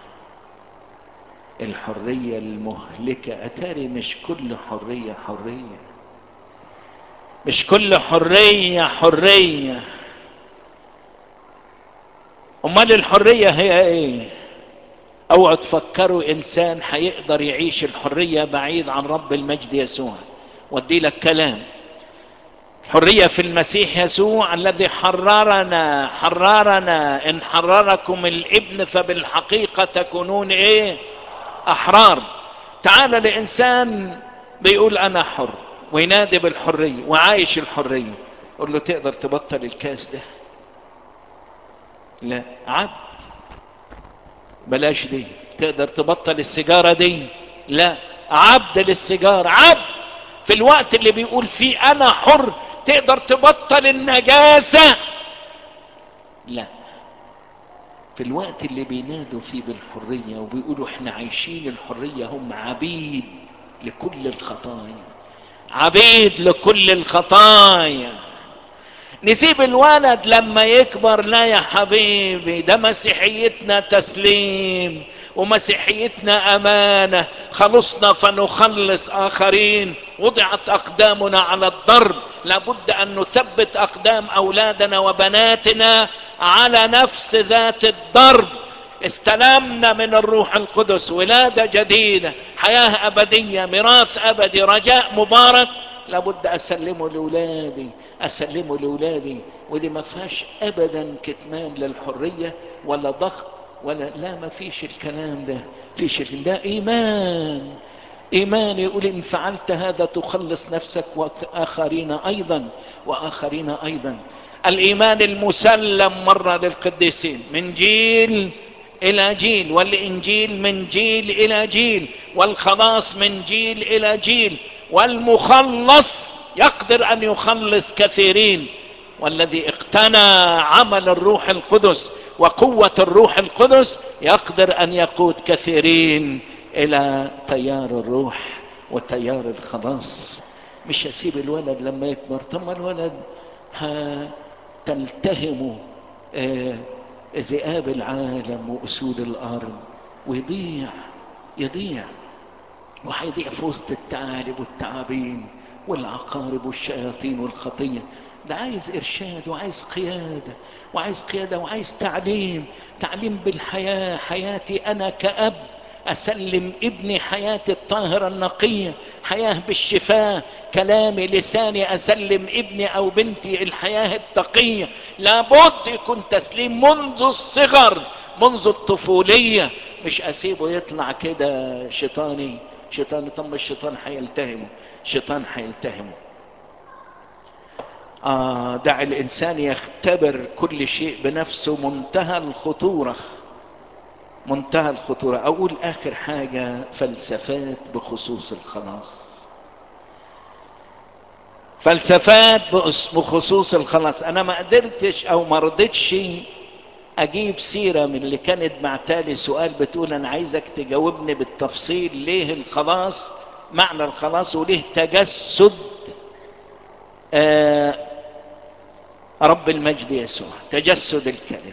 الحرية المهلكة اتاري مش كل حرية حرية مش كل حرية حرية امال الحرية هي ايه اوعوا تفكروا انسان هيقدر يعيش الحرية بعيد عن رب المجد يسوع ودي لك كلام حرية في المسيح يسوع الذي حررنا حررنا ان حرركم الابن فبالحقيقة تكونون ايه احرار تعال لانسان بيقول انا حر وينادي بالحرية وعايش الحرية قل له تقدر تبطل الكاس ده لا عبد بلاش دي تقدر تبطل السيجارة دي لا عبد للسيجارة عبد في الوقت اللي بيقول فيه انا حر تقدر تبطل النجاسة لا في الوقت اللي بينادوا فيه بالحرية وبيقولوا احنا عايشين الحرية هم عبيد لكل الخطايا عبيد لكل الخطايا نسيب الولد لما يكبر لا يا حبيبي ده مسيحيتنا تسليم ومسيحيتنا امانه خلصنا فنخلص اخرين وضعت اقدامنا على الضرب لابد ان نثبت اقدام اولادنا وبناتنا على نفس ذات الضرب استلمنا من الروح القدس ولاده جديده حياه ابديه ميراث ابدي رجاء مبارك لابد اسلمه لاولادي اسلمه لاولادي ودي ما فيهاش ابدا كتمان للحريه ولا ضغط ولا لا ما فيش الكلام ده فيش ده ايمان ايمان يقول ان فعلت هذا تخلص نفسك واخرين ايضا واخرين ايضا الايمان المسلم مره للقديسين من جيل الى جيل والانجيل من جيل الى جيل والخلاص من جيل الى جيل والمخلص يقدر ان يخلص كثيرين والذي اقتنى عمل الروح القدس وقوة الروح القدس يقدر ان يقود كثيرين الى تيار الروح وتيار الخلاص مش هسيب الولد لما يكبر ثم الولد تلتهم آه ذئاب العالم واسود الارض ويضيع يضيع وهيضيع في وسط الثعالب والتعابين والعقارب والشياطين والخطيه ده عايز ارشاد وعايز قياده وعايز قياده وعايز تعليم تعليم بالحياه حياتي انا كاب اسلم ابني حياتي الطاهره النقيه حياه بالشفاء كلامي لساني اسلم ابني او بنتي الحياه التقيه لابد يكون تسليم منذ الصغر منذ الطفوليه مش اسيبه يطلع كده شيطاني شيطان ثم الشيطان حيلتهمه شيطان حيلتهمه آه دع الإنسان يختبر كل شيء بنفسه منتهى الخطورة منتهى الخطورة أقول آخر حاجة فلسفات بخصوص الخلاص فلسفات بخصوص الخلاص أنا ما قدرتش أو ما رضيتش أجيب سيرة من اللي كانت بعتالي سؤال بتقول أنا عايزك تجاوبني بالتفصيل ليه الخلاص معنى الخلاص وليه تجسد آه رب المجد يسوع تجسد الكلمة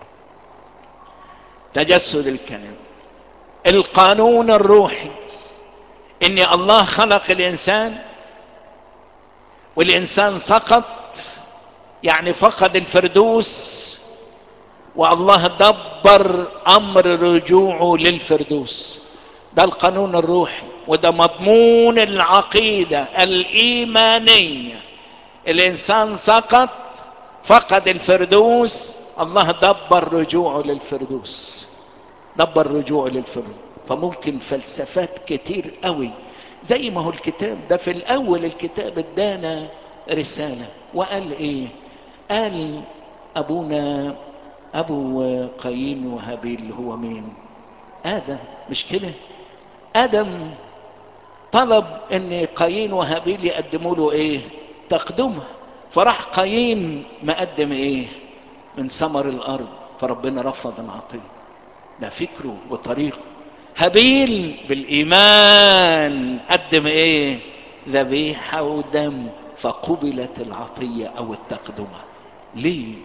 تجسد الكلمة القانون الروحي ان الله خلق الانسان والانسان سقط يعني فقد الفردوس والله دبر امر رجوعه للفردوس ده القانون الروحي وده مضمون العقيدة الايمانية الانسان سقط فقد الفردوس الله دبر رجوعه للفردوس دبر رجوعه للفردوس فممكن فلسفات كتير قوي زي ما هو الكتاب ده في الاول الكتاب ادانا رسالة وقال ايه قال ابونا ابو قايين وهابيل هو مين ادم مش كده ادم طلب ان قايين وهابيل يقدموا له ايه تقدمه فراح قايين مقدم ايه من ثمر الارض فربنا رفض العطيه ده فكره وطريقه هابيل بالايمان قدم ايه ذبيحه ودم فقبلت العطيه او التقدمه ليه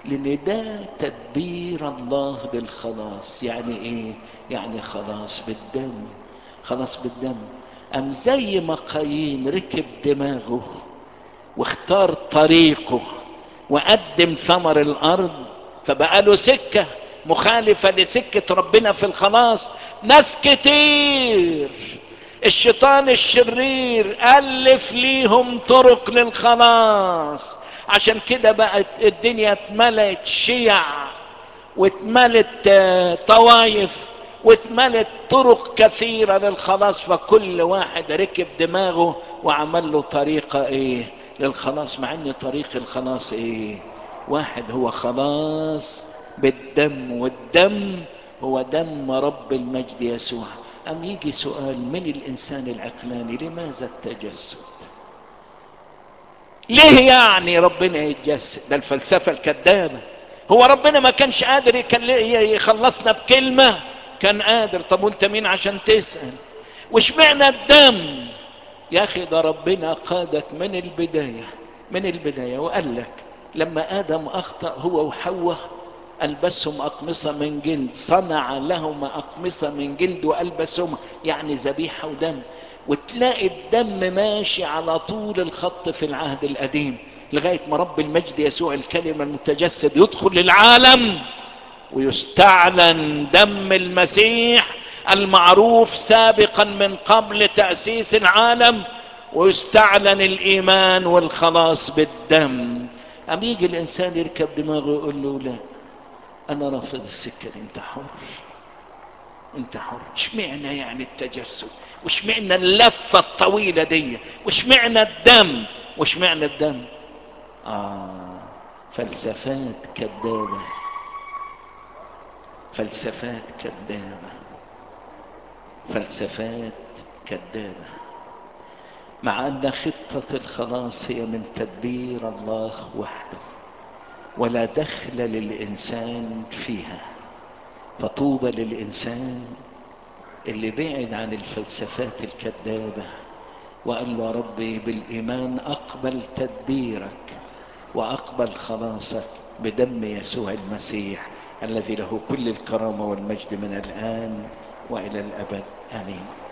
لان ده تدبير الله بالخلاص يعني ايه يعني خلاص بالدم خلاص بالدم ام زي ما قايين ركب دماغه واختار طريقه وقدم ثمر الارض فبقى له سكة مخالفة لسكة ربنا في الخلاص ناس كتير الشيطان الشرير ألف ليهم طرق للخلاص عشان كده بقت الدنيا اتملت شيع واتملت طوايف واتملت طرق كثيرة للخلاص فكل واحد ركب دماغه وعمل له طريقة ايه للخلاص مع ان طريق الخلاص ايه واحد هو خلاص بالدم والدم هو دم رب المجد يسوع أم يجي سؤال من الإنسان العقلاني لماذا التجسد ليه يعني ربنا يتجسد ده الفلسفة الكذابة هو ربنا ما كانش قادر يخلصنا بكلمة كان قادر طب وانت مين عشان تسأل وش معنى الدم يا اخي ده ربنا قادك من البداية من البداية وقال لك لما ادم اخطأ هو وحواء البسهم اقمصة من جلد صنع لهما اقمصة من جلد والبسهم يعني ذبيحة ودم وتلاقي الدم ماشي على طول الخط في العهد القديم لغاية ما رب المجد يسوع الكلمة المتجسد يدخل للعالم ويستعلن دم المسيح المعروف سابقا من قبل تأسيس العالم ويستعلن الايمان والخلاص بالدم أم يجي الانسان يركب دماغه ويقول له لا انا رافض السكة دي انت حر انت حر اشمعنى يعني التجسد واشمعنى اللفة الطويلة دي واشمعنى الدم واشمعنى الدم اه فلسفات كذابة فلسفات كذابة فلسفات كذابة مع ان خطة الخلاص هي من تدبير الله وحده ولا دخل للإنسان فيها فطوبى للإنسان اللي بعد عن الفلسفات الكذابة وقال له ربي بالإيمان أقبل تدبيرك وأقبل خلاصك بدم يسوع المسيح الذي له كل الكرامة والمجد من الآن وإلى الأبد آمين